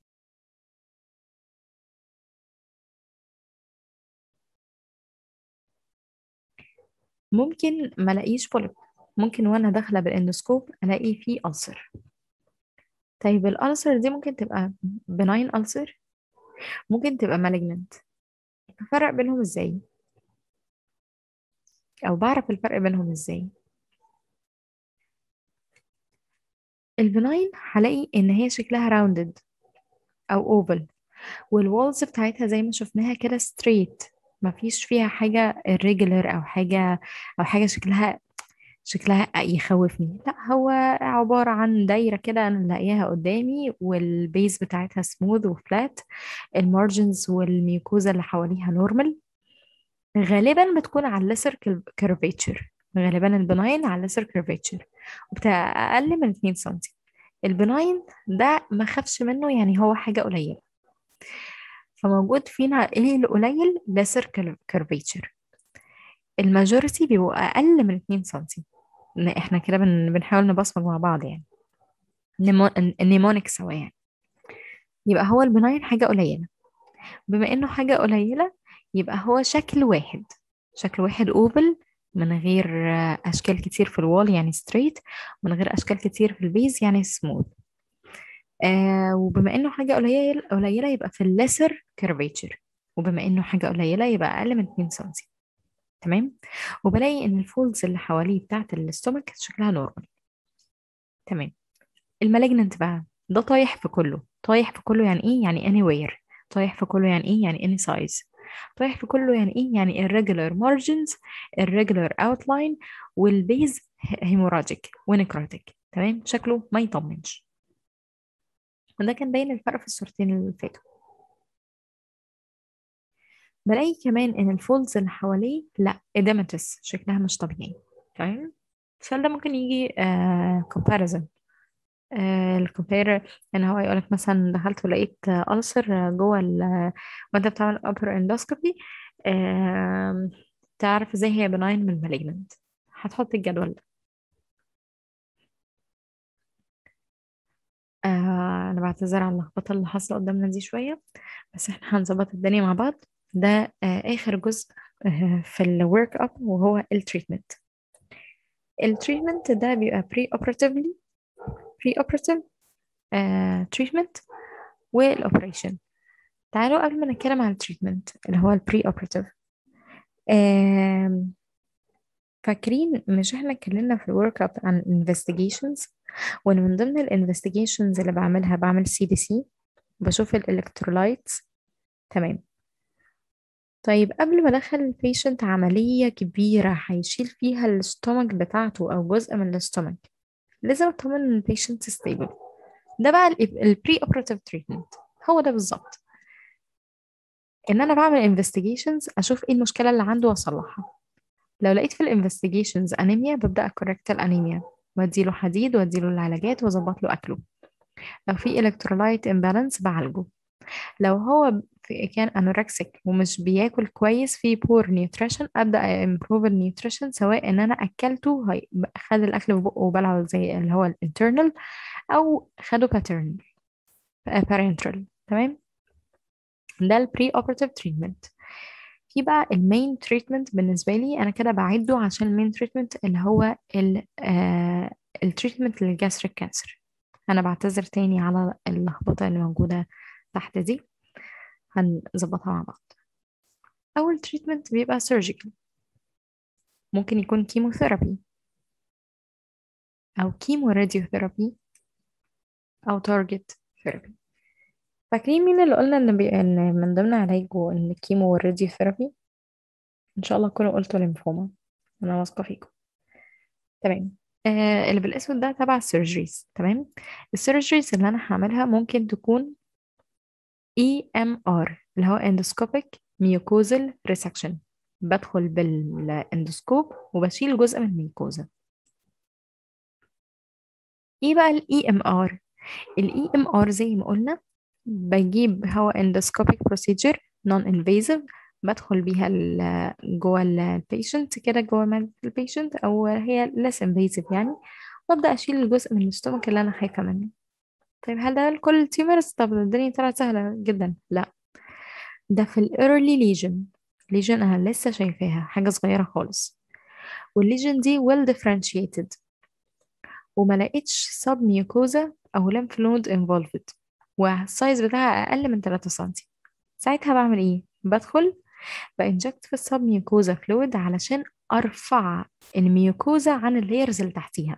ممكن ما الاقيش بوليب ممكن وانا داخله بالاندوسكوب الاقي فيه ألسر طيب الألسر دي ممكن تبقى بناين ألسر ممكن تبقى مالجننت افرق بينهم ازاي او بعرف الفرق بينهم ازاي البناين هلاقي ان هي شكلها راوندد او اوفل والوالز بتاعتها زي ما شفناها كده ستريت مفيش فيها حاجة irregular او حاجة او حاجة شكلها شكلها يخوفني لا هو عبارة عن دايرة كده أنا لاقياها قدامي والبيز بتاعتها سموث وفلات المارجنز والميوكوزا اللي حواليها نورمال غالبا بتكون على الليسر كيرفيتشر غالبا البناين على الليسر كيرفيتشر وبتاع أقل من 2 سنتي البناين ده ما خافش منه يعني هو حاجة قليلة فموجود فينا ايه القليل ليسر كيرفيتشر الماجوريتي بيبقوا أقل من 2 سنتي إن احنا كده بن... بنحاول نبصمج مع بعض يعني نيمو... النيمونيك سوا يعني يبقى هو البناين حاجة قليلة بما انه حاجة قليلة يبقى هو شكل واحد شكل واحد اوفل من غير آه، اشكال كتير في الوال يعني ستريت من غير اشكال كتير في البيز يعني سموث آه وبما انه حاجة قليلة قليلة يبقى في الليسر كيرفيتشر وبما انه حاجة قليلة يبقى اقل من 2 سنتي تمام وبلاقي ان الفولدز اللي حواليه بتاعت الاستومك شكلها نورمال تمام المالجننت بقى ده طايح في كله طايح في كله يعني ايه يعني anywhere طايح في كله يعني ايه يعني any size طايح في كله يعني ايه يعني irregular margins irregular outline والبيز hemorrhagic ونكروتيك تمام شكله ما يطمنش وده كان باين الفرق في الصورتين اللي فاتوا بلاقي كمان ان الفولدز اللي حواليه لا اديماتس شكلها مش طبيعي تمام السؤال ده ممكن يجي آه comparison الكومبير ان هو يقولك مثلا دخلت ولقيت ألسر جوه ال وانت بتعمل upper endoscopy آم، تعرف ازاي هي benign من malignant هتحط الجدول ده آه، انا بعتذر على اللخبطه اللي حاصله قدامنا دي شويه بس احنا هنظبط الدنيا مع بعض ده آه، اخر جزء آه، في الورك اب وهو التريتمنت التريتمنت ده بيبقى بري اوبراتيفلي بري اوبراتيف تريتمنت والاوبريشن تعالوا قبل ما نتكلم عن التريتمنت اللي هو البري اوبراتيف فاكرين مش احنا اتكلمنا في الورك اب عن investigations وان من ضمن الانفستيجيشنز اللي بعملها بعمل سي بي سي بشوف الالكترولايتس تمام طيب قبل ما ادخل البيشنت عملية كبيرة هيشيل فيها الاستومك بتاعته او جزء من الاستومك لازم اطمن ان البيشنت ستيبل ده بقى البري اوبراتيف تريتمنت هو ده بالظبط ان انا بعمل انفستيجيشنز اشوف ايه المشكلة اللي عنده واصلحها لو لقيت في الانفستيجيشنز انيميا ببدأ اكوركت الانيميا واديله حديد واديله العلاجات واظبط له اكله لو في الكترولايت امبالانس بعالجه لو هو في كان انوركسيك ومش بياكل كويس في بور نيوتريشن ابدا امبروف النيوتريشن سواء ان انا اكلته هي خد الاكل في بقه وبلعه زي اللي هو الانترنال او خده باترنال بارنترال تمام ده البري اوبراتيف تريتمنت في بقى المين تريتمنت بالنسبه لي انا كده بعده عشان المين تريتمنت اللي هو التريتمنت للجاستريك كانسر انا بعتذر تاني على اللخبطه اللي موجوده تحت دي هنظبطها مع بعض أول تريتمنت بيبقى surgical ممكن يكون كيموثيرابي أو كيمو راديوثيرابي أو تارجت ثيرابي فاكرين مين اللي قلنا إن, بي... إن من ضمن علاجه إن الكيمو والراديوثيرابي إن شاء الله تكونوا قلتوا ليمفوما أنا واثقة فيكم تمام آه اللي بالاسود ده تبع السيرجريز تمام السيرجريز اللي أنا هعملها ممكن تكون EMR اللي هو endoscopic mucosal resection بدخل بالاندوسكوب وبشيل جزء من الميكوزا ايه بقى ال EMR ال EMR زي ما قلنا بجيب هو endoscopic procedure non invasive بدخل بيها ال- جوه البيشنت كده جوه معدة البيشنت او هي less invasive يعني وابدا اشيل الجزء من الاستومك اللي انا خايفه منه طيب هل ده لكل التيومرز طب الدنيا طلعت سهله جدا لا ده في الايرلي ليجن ليجن انا لسه شايفاها حاجه صغيره خالص والليجن دي well differentiated وما لقيتش سب ميوكوزا او lymph node involved والسايز بتاعها اقل من 3 سنتي ساعتها بعمل ايه بدخل بانجكت في السب ميوكوزا فلويد علشان ارفع الميوكوزا عن اللايرز اللي تحتيها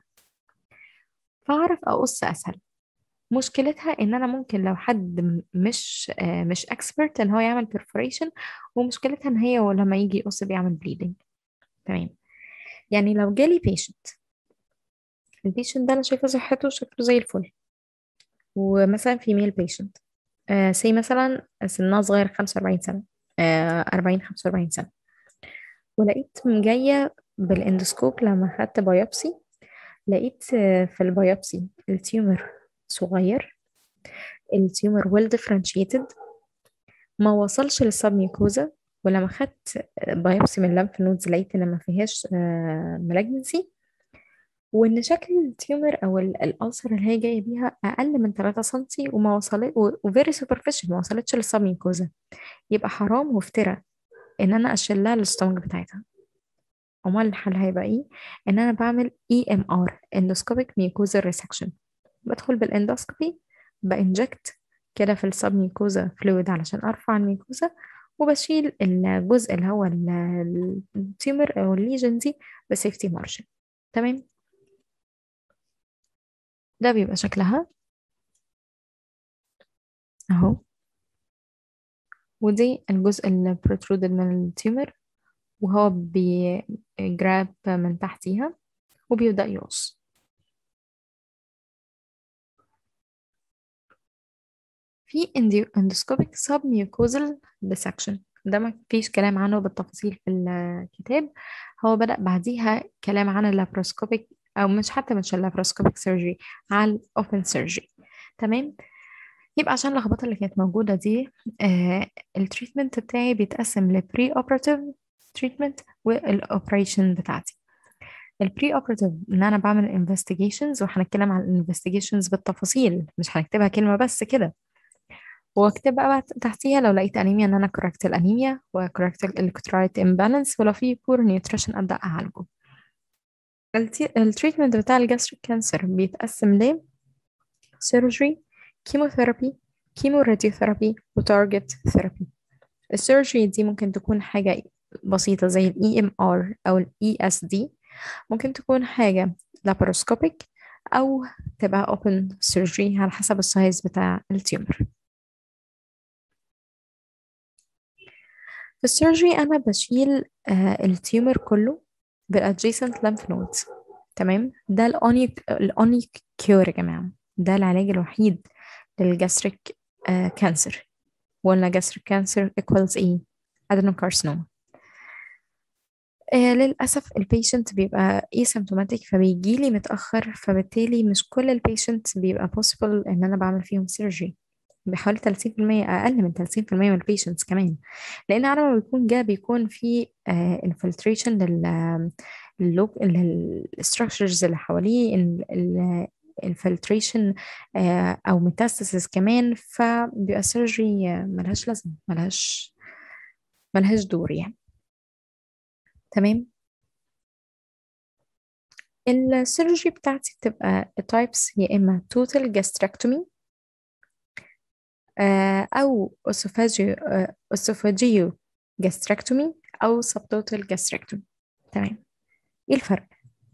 فاعرف اقص اسهل مشكلتها ان انا ممكن لو حد م- مش آه، مش اكسبرت ان هو يعمل perforation ومشكلتها ان هي لما يجي يقص بيعمل bleeding تمام يعني لو جالي patient البيشنت ده انا شايفه صحته شكله زي الفل ومثلا فيميل بيشنت آه سي مثلا سنها صغير 45 سنة آه 40 45 سنة ولقيت جاية بالاندوسكوب لما خدت بايوبسي لقيت آه، في البايوبسي التيومر صغير التيومر well differentiated ما وصلش للسبميوكوزا ولما خدت بايوبسي من الليمف نودز لقيت ان ما فيهاش مالجنسي وان شكل التيومر او ال- الالسر اللي هي جايه بيها اقل من 3 سنتي وما وصلت وفيري سوبرفيشال ما وصلتش للسبميوكوزا يبقى حرام وافترى ان انا اشيل لها الاستومك بتاعتها امال الحل هيبقى ايه ان انا بعمل اي ام ار اندوسكوبيك ميوكوزا ريسكشن بدخل بالاندوسكوبي بانجكت كده في السبميوكوزا فلويد علشان ارفع الميوكوزا وبشيل الجزء اللي هو ال- التيومر او الليجن دي بسيفتي مارجن تمام ده بيبقى شكلها اهو ودي الجزء اللي protruded من التيومر وهو بيجراب من تحتيها وبيبدأ يقص في endoscopic submucosal dissection ده ما فيش كلام عنه بالتفاصيل في الكتاب هو بدأ بعديها كلام عن اللابروسكوبيك أو مش حتى مش اللابروسكوبيك سيرجري على الأوبن سيرجري تمام يبقى عشان اللخبطة اللي كانت موجودة دي آه التريتمنت بتاعي بيتقسم لبري اوبراتيف تريتمنت والاوبريشن بتاعتي البري اوبراتيف ان انا بعمل انفستيجيشنز وهنتكلم عن الانفستيجيشنز بالتفاصيل مش هنكتبها كلمة بس كده واكتب بقى تحتيها لو لقيت انيميا ان انا كوركت الانيميا وكوركت الالكترولايت امبالانس ولو في بور نيوتريشن ابدا اعالجه التريتمنت بتاع الجاستريك كانسر بيتقسم ل سيرجري كيموثيرابي كيمو راديوثيرابي وتارجت ثيرابي السيرجري دي ممكن تكون حاجة بسيطة زي ال EMR أو ال ESD ممكن تكون حاجة لاباروسكوبيك أو تبقى open surgery على حسب السايز بتاع التيومر في السيرجري أنا بشيل آه التيومر كله بالadjacent lymph nodes تمام ده الأوني الأوني كيور يا جماعة ده العلاج الوحيد للجاستريك آه كانسر وقلنا gastric cancer equals ايه adenocarcinoma آه للأسف البيشنت بيبقى asymptomatic فبيجيلي متأخر فبالتالي مش كل البيشنت بيبقى possible إن أنا بعمل فيهم surgery بحوالي 30% أقل من 30% من البيشنتس كمان لأن على ما بيكون جا بيكون في آه infiltration لل اللوك الستراكشرز اللي حواليه infiltration آه أو metastasis كمان فبيبقى surgery ملهاش لازمة ملهاش ملهاش دور يعني تمام السيرجري بتاعتي بتبقى types يا إما total gastrectomy آه أو esophageal esophageal gastrectomy أو subtotal gastrectomy تمام ايه الفرق؟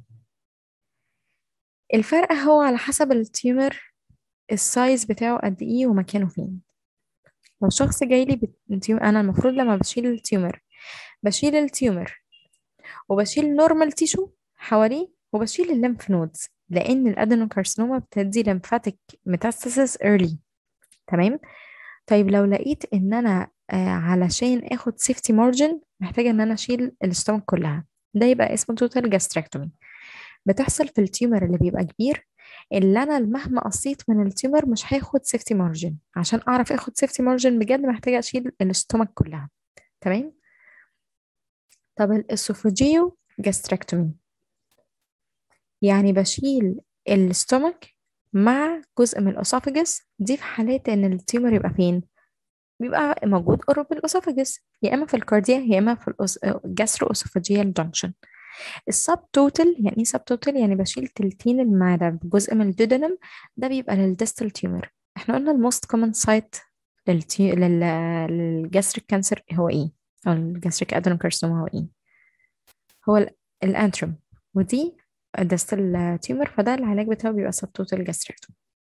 الفرق هو على حسب التيومر السايز بتاعه قد ايه ومكانه فين لو شخص جاي لي بت... انا المفروض لما بشيل التيومر بشيل التيومر وبشيل نورمال تيشو حواليه وبشيل الليمف نودز لان الادينوكارسينوما بتدي lymphatic metastasis early تمام طيب لو لقيت ان انا آه علشان اخد سيفتي مارجن محتاجه ان انا اشيل الاستومك كلها ده يبقى اسمه توتال جاستريكتومي بتحصل في التيومر اللي بيبقى كبير اللي انا مهما قصيت من التيومر مش هاخد سيفتي مارجن عشان اعرف اخد سيفتي مارجن بجد محتاجه اشيل الاستومك كلها تمام طب الاسوفوجيو جاستريكتومي يعني بشيل الاستومك مع جزء من الاسوفجس دي في حالات ان التيومر يبقى فين بيبقى موجود قرب الاسوفجس يا اما في الكارديا يا اما في الجاسترو اسوفاجيال جانكشن السب توتال يعني ايه سب توتال يعني بشيل تلتين المعدة بجزء من الدودنم ده بيبقى للديستال تيومر احنا قلنا الموست كومن سايت للتي... لل... للجاستريك كانسر هو ايه او الجاستريك ادينوكارسينوما هو ايه هو ال... الانترم ودي الديستال تيومر فده العلاج بتاعه بيبقى سب توتال جاستريكتوم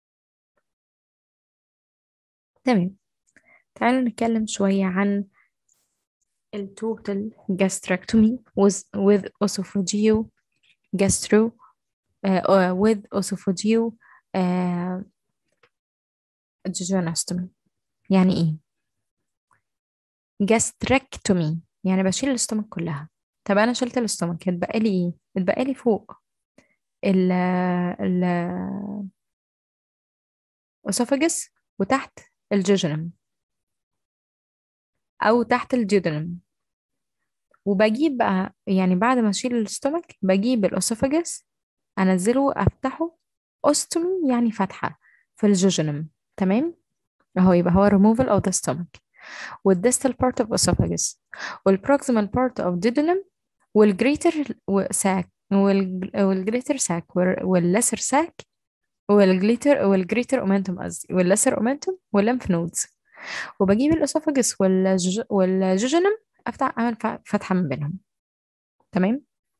تمام تعالوا نتكلم شوية عن التوتال gastrectomy with, with oesophageal gastro uh, uh, with oesophageal uh, jejunostomy يعني ايه gastrectomy يعني بشيل الاستومك كلها طب انا شلت الاستومك اتبقى لي ايه اتبقى لي فوق ال ال esophagus وتحت الجوجنم او تحت الجيودنم وبجيب بقى يعني بعد ما اشيل الاستومك بجيب الاسوفاجس انزله افتحه اوستومي يعني فتحة في الجوجنم تمام اهو يبقى هو removal of the stomach والديستال part of esophagus والproximal part of duodenum والجريتر ساك والجريتر ساك والليسر ساك والجليتر والجريتر اومنتوم قصدي والليسر اومنتوم والليمف نودز وبجيب الاسوفاجس والجوج... والجوجنم افتح اعمل فتحه من بينهم تمام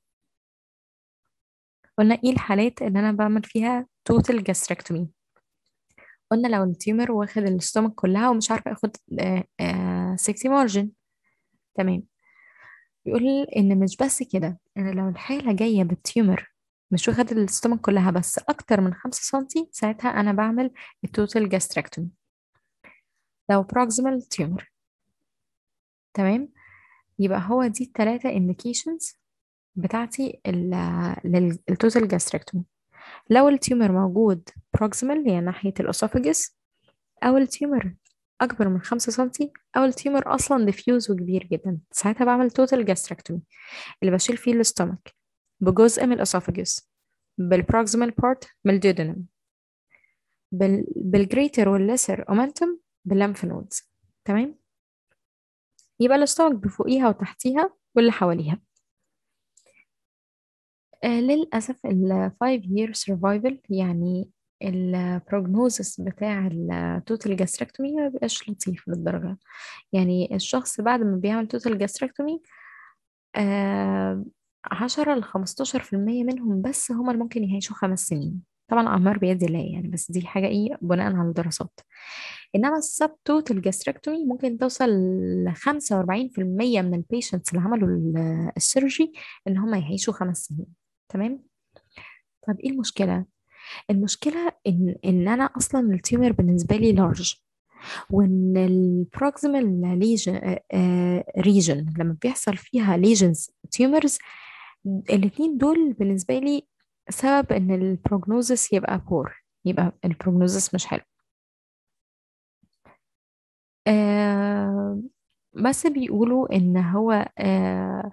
قلنا ايه الحالات اللي انا بعمل فيها توتال جاستريكتومي قلنا لو التيومر واخد الاستومك كلها ومش عارفه اخد سكسي مارجن تمام بيقول ان مش بس كده ان لو الحاله جايه بالتيومر مش واخد الاستومك كلها بس اكتر من خمسة سنتي ساعتها انا بعمل التوتال جاستريكتومي لو proximal tumor تمام يبقى هو دي التلاتة indications بتاعتي للتوتال جاستريكتومي لو التيومر موجود proximal يعني ناحية الأسوفجس أو التيومر أكبر من خمسة سنتي أو التيومر أصلا ديفيوز وكبير جدا ساعتها بعمل توتال جاستريكتومي اللي بشيل فيه الاستومك بجزء من الأسوفجس بالبروكسيمال بارت من الديودنم بال... بالجريتر والليسر اومنتوم باللمف نودز تمام يبقى الاستومك بفوقيها وتحتيها واللي حواليها آه للأسف ال 5 year survival يعني البروجنوزس بتاع التوتال جاستريكتومي ما بيبقاش لطيف للدرجة يعني الشخص بعد ما بيعمل توتال جاستريكتومي آه عشرة لخمستاشر في المية منهم بس هما اللي ممكن يعيشوا خمس سنين طبعا أعمار بيد الله يعني بس دي حاجة إيه بناء على الدراسات إنما السب توتال جاستريكتومي ممكن توصل لخمسة وأربعين في المية من البيشنتس اللي عملوا السيرجي إن هما يعيشوا خمس سنين تمام طب إيه المشكلة؟ المشكلة إن إن أنا أصلا التيومر بالنسبة لي لارج وإن البروكسيمال ليجن ريجن لما بيحصل فيها ليجنز تيومرز الاتنين دول بالنسبة لي سبب ان البروجنوزس يبقى بور يبقى البروجنوزس مش حلو آه بس بيقولوا ان هو آه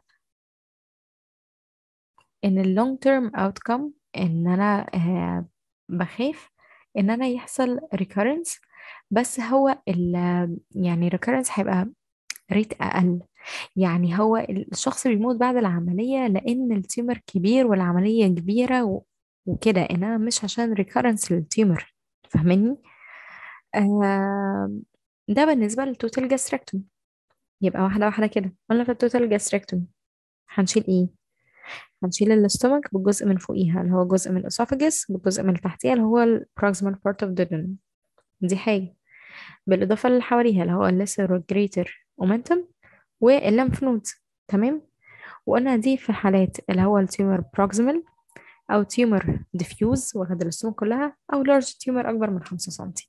ان اللونج تيرم outcome ان انا آه بخاف ان انا يحصل recurrence بس هو ال يعني recurrence هيبقى ريت اقل يعني هو الشخص بيموت بعد العملية لأن التيومر كبير والعملية كبيرة و... وكده إنما مش عشان ريكارنس للتيومر فاهمني؟ آه ده بالنسبة للتوتال جاستريكتومي يبقى واحدة واحدة كده قلنا في التوتال جاستريكتومي هنشيل ايه هنشيل الاستومك بالجزء من فوقيها اللي هو جزء من الاسوفاجس بالجزء من تحتيها اللي هو البروكسيمال بارت اوف duodenum دي حاجة بالإضافة اللي حواليها اللي هو الليسر والجريتر اومنتم والليمف نودز تمام وقلنا دي في حالات اللي هو التيومر بروكسيمال أو تيومر ديفيوز واخد الاستومك كلها أو لارج تيومر أكبر من خمسة سنتي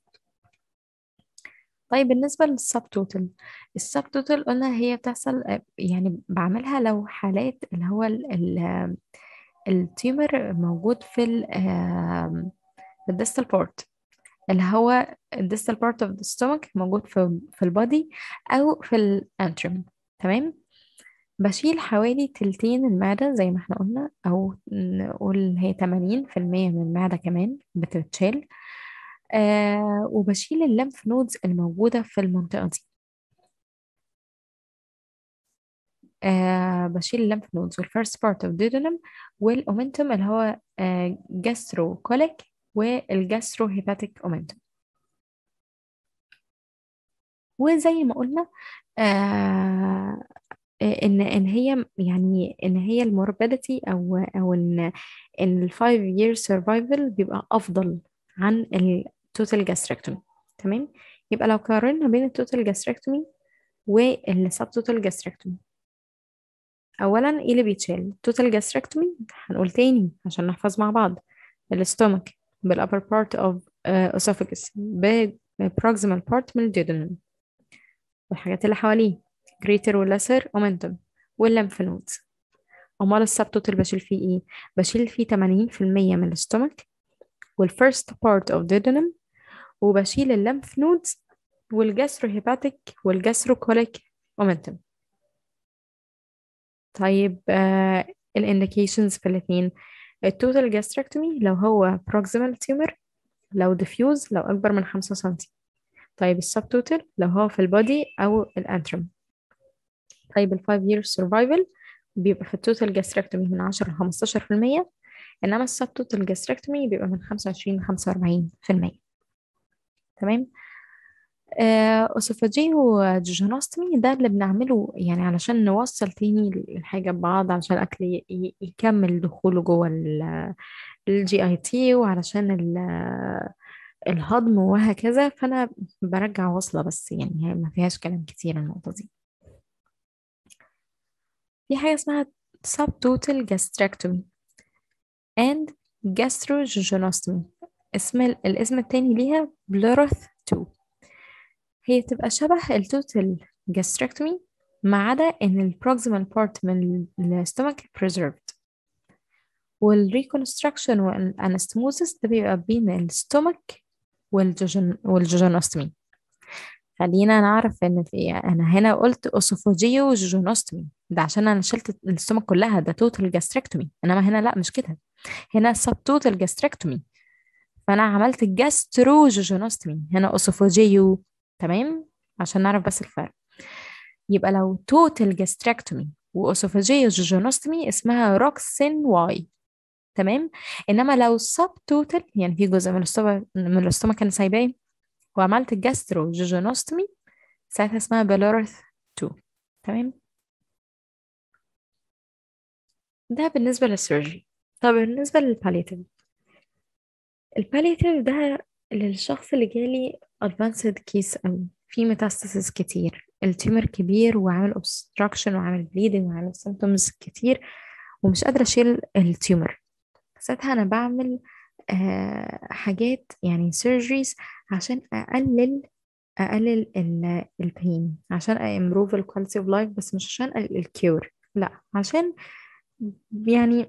طيب بالنسبة للسب توتال السب توتال قلنا هي بتحصل يعني بعملها لو حالات اللي هو ال ال التيومر موجود في ال الديستال بارت اللي هو الديستال بارت اوف ذا stomach موجود في في البادي او في الانترم تمام بشيل حوالي تلتين المعدة زي ما احنا قلنا او نقول هي 80% من المعدة كمان بتتشال آه وبشيل الليمف نودز الموجودة في المنطقة دي آه بشيل الليمف نودز والفيرست بارت اوف duodenum والاومنتوم اللي هو آه جاسترو كوليك والجاسترو هيباتيك اومنتوم وزي ما قلنا آه ان ان هي يعني ان هي الموربيديتي او او ان ان الفايف year survival بيبقى افضل عن التوتال جاستريكتومي تمام يبقى لو قارنا بين التوتال جاستريكتومي والسب توتال جاستريكتومي اولا ايه اللي بيتشال التوتال جاستريكتومي هنقول تاني عشان نحفظ مع بعض الاستومك بالupper part of uh, esophagus بالproximal part من الديودنم والحاجات اللي حواليه greater والليسر اومنتوم والليمف نودز امال السب توتال بشيل فيه ايه بشيل فيه 80% من الاستومك والفيرست بارت اوف duodenum وبشيل الليمف نودز والجاسترو هيباتيك والجاسترو كوليك اومنتوم طيب آه الانديكيشنز في الاثنين التوتال جاستريكتومي لو هو proximal tumor لو diffuse لو أكبر من خمسة سنتي طيب السب توتال لو هو في البودي أو الانترم طيب ال 5 years survival بيبقى في التوتال جاستريكتومي من 10 ل 15% إنما السب توتال جاستريكتومي بيبقى من 25 ل 45% تمام أسوفاجيو جوجونوستمي ده اللي بنعمله يعني علشان نوصل تاني الحاجة ببعض علشان الأكل ي- ي- يكمل دخوله جوه الجي اي تي وعلشان ال- الهضم وهكذا فأنا برجع واصلة بس يعني هي ما فيهاش كلام كتير النقطة دي في حاجة اسمها subtotal gastrectomy and gastrojejunostomy اسم ال- الاسم التاني ليها بلوروث 2 هي تبقى شبه التوتال gastrectomy ما عدا ان البروكسيمال بارت من الستومك preserved والريكونستراكشن والانستموزس ده بيبقى بين الستومك والجوجن والجوجونوستمي خلينا نعرف ان في انا هنا قلت اسوفوجيو جوجونوستمي ده عشان انا شلت الستومك كلها ده توتال جاستريكتومي انما هنا لا مش كده هنا سب توتال جاستريكتومي فانا عملت جاسترو جوجونوستمي هنا اسوفوجيو تمام عشان نعرف بس الفرق يبقى لو توتال جاستريكتومي واسوفوجيو جوجونوستمي اسمها روكسين واي تمام انما لو سب توتال يعني في جزء من الاستومك من الاستومك كان سايباه وعملت جاسترو جوجونوستمي ساعتها اسمها بلورث 2 تمام ده بالنسبة للسيرجري طب بالنسبة للباليتيف الباليتيف ده للشخص اللي جالي advanced كيس أوي في ميتاستاسيس كتير التيومر كبير وعامل obstruction وعامل bleeding وعامل symptoms كتير ومش قادرة أشيل التيومر ساعتها أنا بعمل آه حاجات يعني surgeries عشان أقلل أقلل ال- البين عشان improve ال quality of life بس مش عشان الكيور لا عشان يعني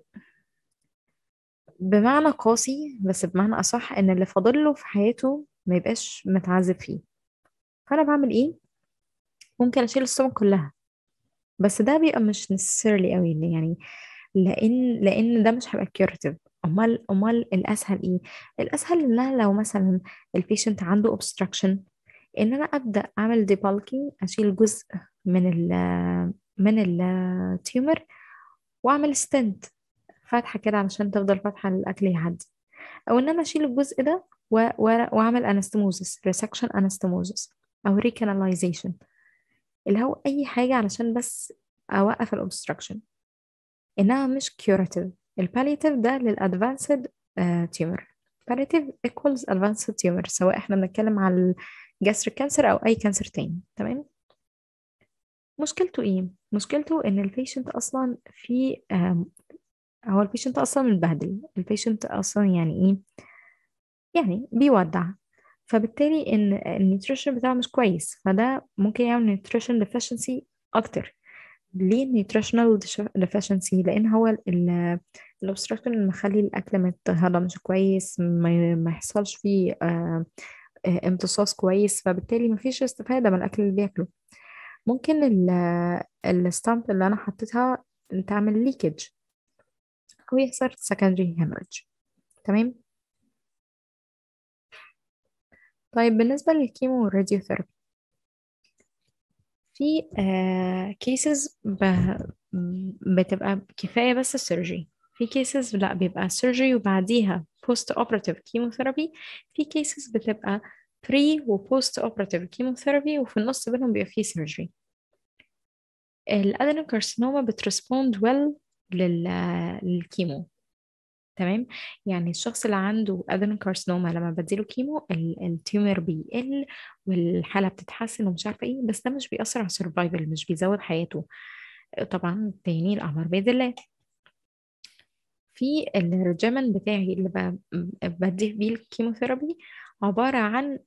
بمعنى قاسي بس بمعنى أصح إن اللي فاضل له في حياته ما يبقاش متعذب فيه فأنا بعمل إيه؟ ممكن أشيل السمك كلها بس ده بيبقى مش necessarily قوي اللي يعني لأن لأن ده مش هيبقى curative أمال أمال الأسهل إيه؟ الأسهل إن أنا لو مثلا البيشنت عنده obstruction إن أنا أبدأ أعمل debulking أشيل جزء من ال من التيومر وأعمل ستنت فتحة كده علشان تفضل فاتحة الأكل يعدي أو إن أنا أشيل الجزء ده و... و... وأعمل أنستموزس resection أنستموزس أو recanalization اللي هو أي حاجة علشان بس أوقف الأوبستراكشن إنها مش curative الباليتيف ده للأدفانسد تيومر palliative equals advanced tumor سواء احنا بنتكلم على الجاستريك كانسر أو أي كانسر تاني تمام مشكلته ايه؟ مشكلته ان البيشنت اصلا في هو البيشنت اصلا متبهدل البيشنت اصلا يعني ايه يعني بيودع فبالتالي ان النيوتريشن بتاعه مش كويس فده ممكن يعمل نيوتريشن ديفيشنسي اكتر ليه نيوتريشنال ديفيشنسي لان هو الاوبستراكشن اللي مخلي الاكل ما يتهضمش كويس ما, ما يحصلش فيه آه امتصاص كويس فبالتالي ما فيش استفادة من الاكل اللي بياكله ممكن الستامب اللي انا حطيتها تعمل ليكج او يحصل secondary hemorrhage تمام طيب بالنسبة للكيمو والراديوثيرابي في كيسز بتبقى كفاية بس السيرجري في كيسز لا بيبقى سيرجري وبعديها بوست اوبراتيف كيموثيرابي في كيسز بتبقى بري وبوست اوبراتيف كيموثيرابي وفي النص بينهم بيبقى في سيرجري الادينوكارسينوما بترسبوند ويل للكيمو تمام يعني الشخص اللي عنده ادينوكارسينوما لما بديله كيمو التيومر بيقل والحاله بتتحسن ومش عارفه ايه بس ده مش بيأثر على السرفايفل مش بيزود حياته طبعا تاني الأمر بيد الله في الريجيمن بتاعي اللي بدي بيه الكيموثيرابي عبارة عن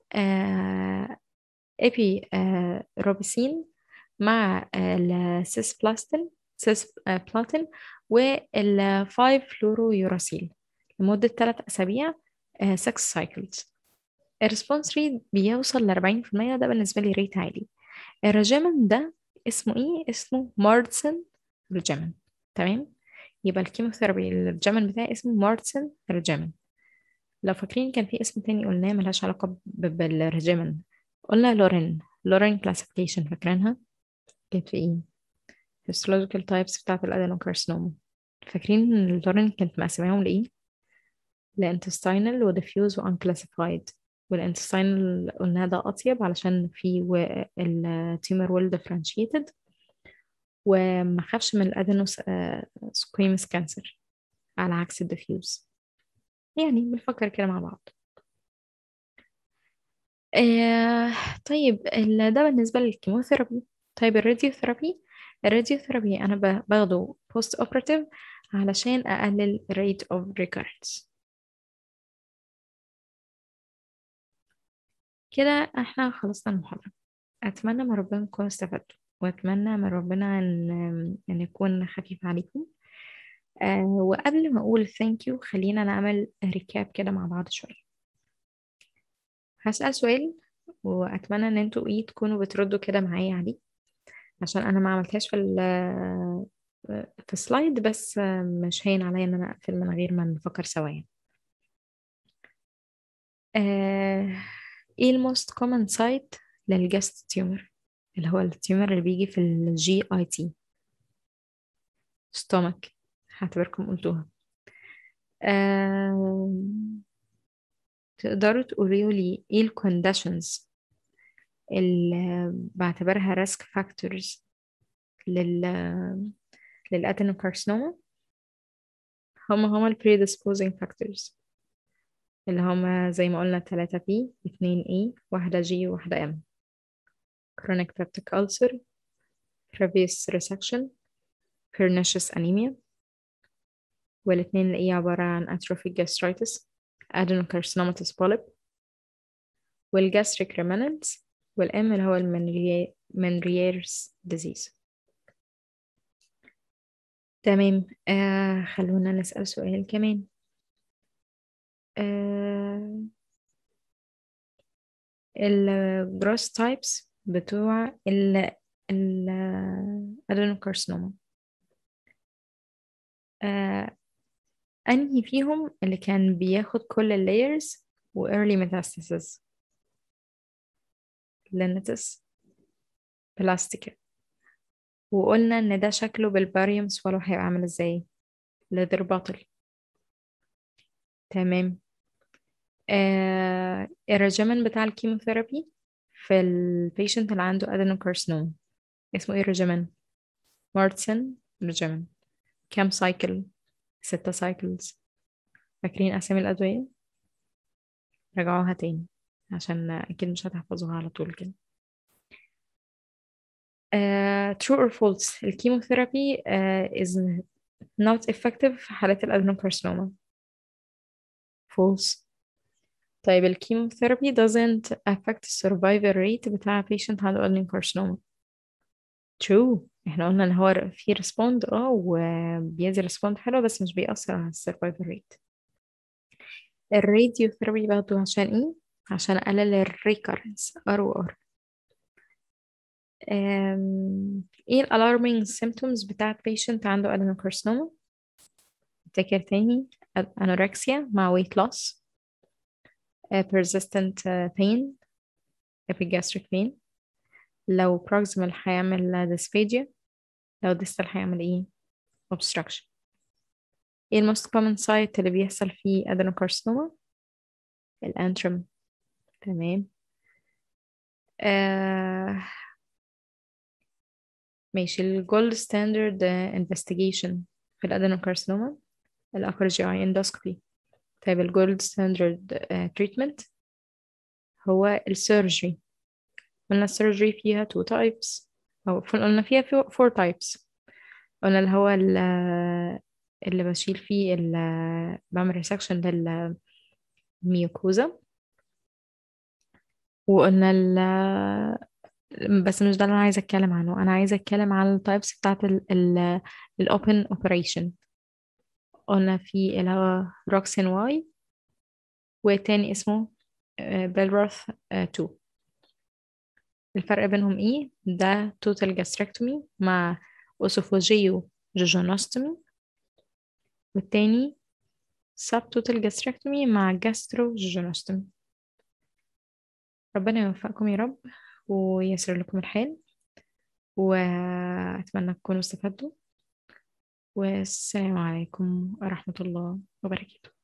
ايبي روبيسين مع السيس بلاستين سيس بلاتين وال5 فلورو يوراسيل لمدة 3 أسابيع 6 سايكلز الريسبونس ريت بيوصل ل 40% ده بالنسبة لي ريت عالي الريجيمن ده اسمه ايه اسمه مارتسن ريجيمن تمام يبقى الكيموثيرابي الريجيمن بتاعي اسمه مارتسن ريجيمن لو فاكرين كان في اسم تاني قلناه ملهاش علاقة بالريجيمن قلنا لورين لورين كلاسيفيكيشن فاكرينها كانت في ايه histological types بتاعت الادينوكارسينوما فاكرين ان لورين كانت مقسماهم لايه لانتستينال وديفيوز وانكلاسيفايد والانتستينال قلنا ده اطيب علشان في التيومر ويل ديفرنشيتد وما خافش من الادينوس سكويمس كانسر على عكس الديفيوز يعني بنفكر كده مع بعض آه طيب ده بالنسبة للكيموثيرابي طيب الراديوثيرابي الراديوثيرابي أنا باخده بوست اوبراتيف علشان أقلل rate of recurrence كده احنا خلصنا المحاضرة أتمنى من ربنا نكون استفدتوا وأتمنى من ربنا إن, إن يكون خفيف عليكم آه وقبل ما أقول thank you خلينا نعمل ريكاب كده مع بعض شوية هسأل سؤال وأتمنى إن انتوا إيه تكونوا بتردوا كده معايا عليه عشان أنا ما عملتهاش في في سلايد بس مش هين عليا إن أنا أقفل من غير ما نفكر سوا يعني آه ايه الموست كومن سايت للجاست تيومر اللي هو التيومر اللي بيجي في الجي اي تي ستومك هعتبركم قلتوها آه... تقدروا تقولوا لي ايه الكونديشنز اللي بعتبرها ريسك فاكتورز لل للادينوكارسينوما هما هما ال predisposing factors اللي هما زي ما قلنا تلاتة بي اتنين اي واحدة جي وواحدة ام chronic peptic ulcer previous resection pernicious anemia والاتنين اللي ايه عبارة عن atrophic gastritis adenocarcinomatous polyp والgastric remnants والام اللي هو المنرييرز disease تمام آه خلونا نسأل سؤال كمان آه الجروس تايبس بتوع ال ال adenocarcinoma آه أنهي فيهم اللي كان بياخد كل اللايرز و early metastasis لينتس بلاستيكا وقلنا إن ده شكله بالباريوم سوالو هيبقى عامل ازاي ليذر باتل تمام آه الرجيمن بتاع الكيموثيرابي في البيشنت اللي عنده adenocarcinoma اسمه ايه ريجيمن مارتسن ريجيمن كام سايكل ستة سايكلز فاكرين أسامي الأدوية رجعوها تاني عشان أكيد مش هتحفظوها على طول كده uh, true or false الكيموثيرابي uh, is not effective في حالات الأدنوكارسينوما false طيب الكيموثيرابي doesn't affect the survival rate بتاع patient عنده adenocarcinoma true احنا قلنا ان هو في ريسبوند اه وبيدي ريسبوند حلو بس مش بيأثر على السرفايفل ريت الراديو ثيرابي باخده عشان ايه عشان اقلل الريكارنس ار و ار ايه الالارمينج symptoms بتاعت patient عنده adenocarcinoma افتكر تاني anorexia مع weight loss uh, persistent uh, pain epigastric pain لو proximal هيعمل dysphagia لو distal هيعمل ايه obstruction ايه ال most common site اللي بيحصل فيه adenocarcinoma الانترم تمام آه ماشي ال gold standard investigation في الادenocarcinoma ال upper GI endoscopy طيب ال gold standard uh, treatment هو السيرجري قلنا السيرجري فيها two types أو قلنا فيها four types قلنا اللي هو اللي بشيل فيه اللي بعمل ريسكشن للميوكوزا وقلنا ال بس مش ده اللي انا عايزه اتكلم عنه انا عايزه اتكلم عن التايبس بتاعت الاوبن اوبريشن قلنا في اللي هو روكسين واي والتاني اسمه بيلروث 2 الفرق بينهم ايه ده توتال جاستريكتومي مع اوسوفوجيو جوجونوستومي والتاني سب توتال جاستريكتومي مع جاسترو جوجونوستومي ربنا يوفقكم يا رب ويسر لكم الحال وأتمنى تكونوا استفدتوا والسلام عليكم ورحمة الله وبركاته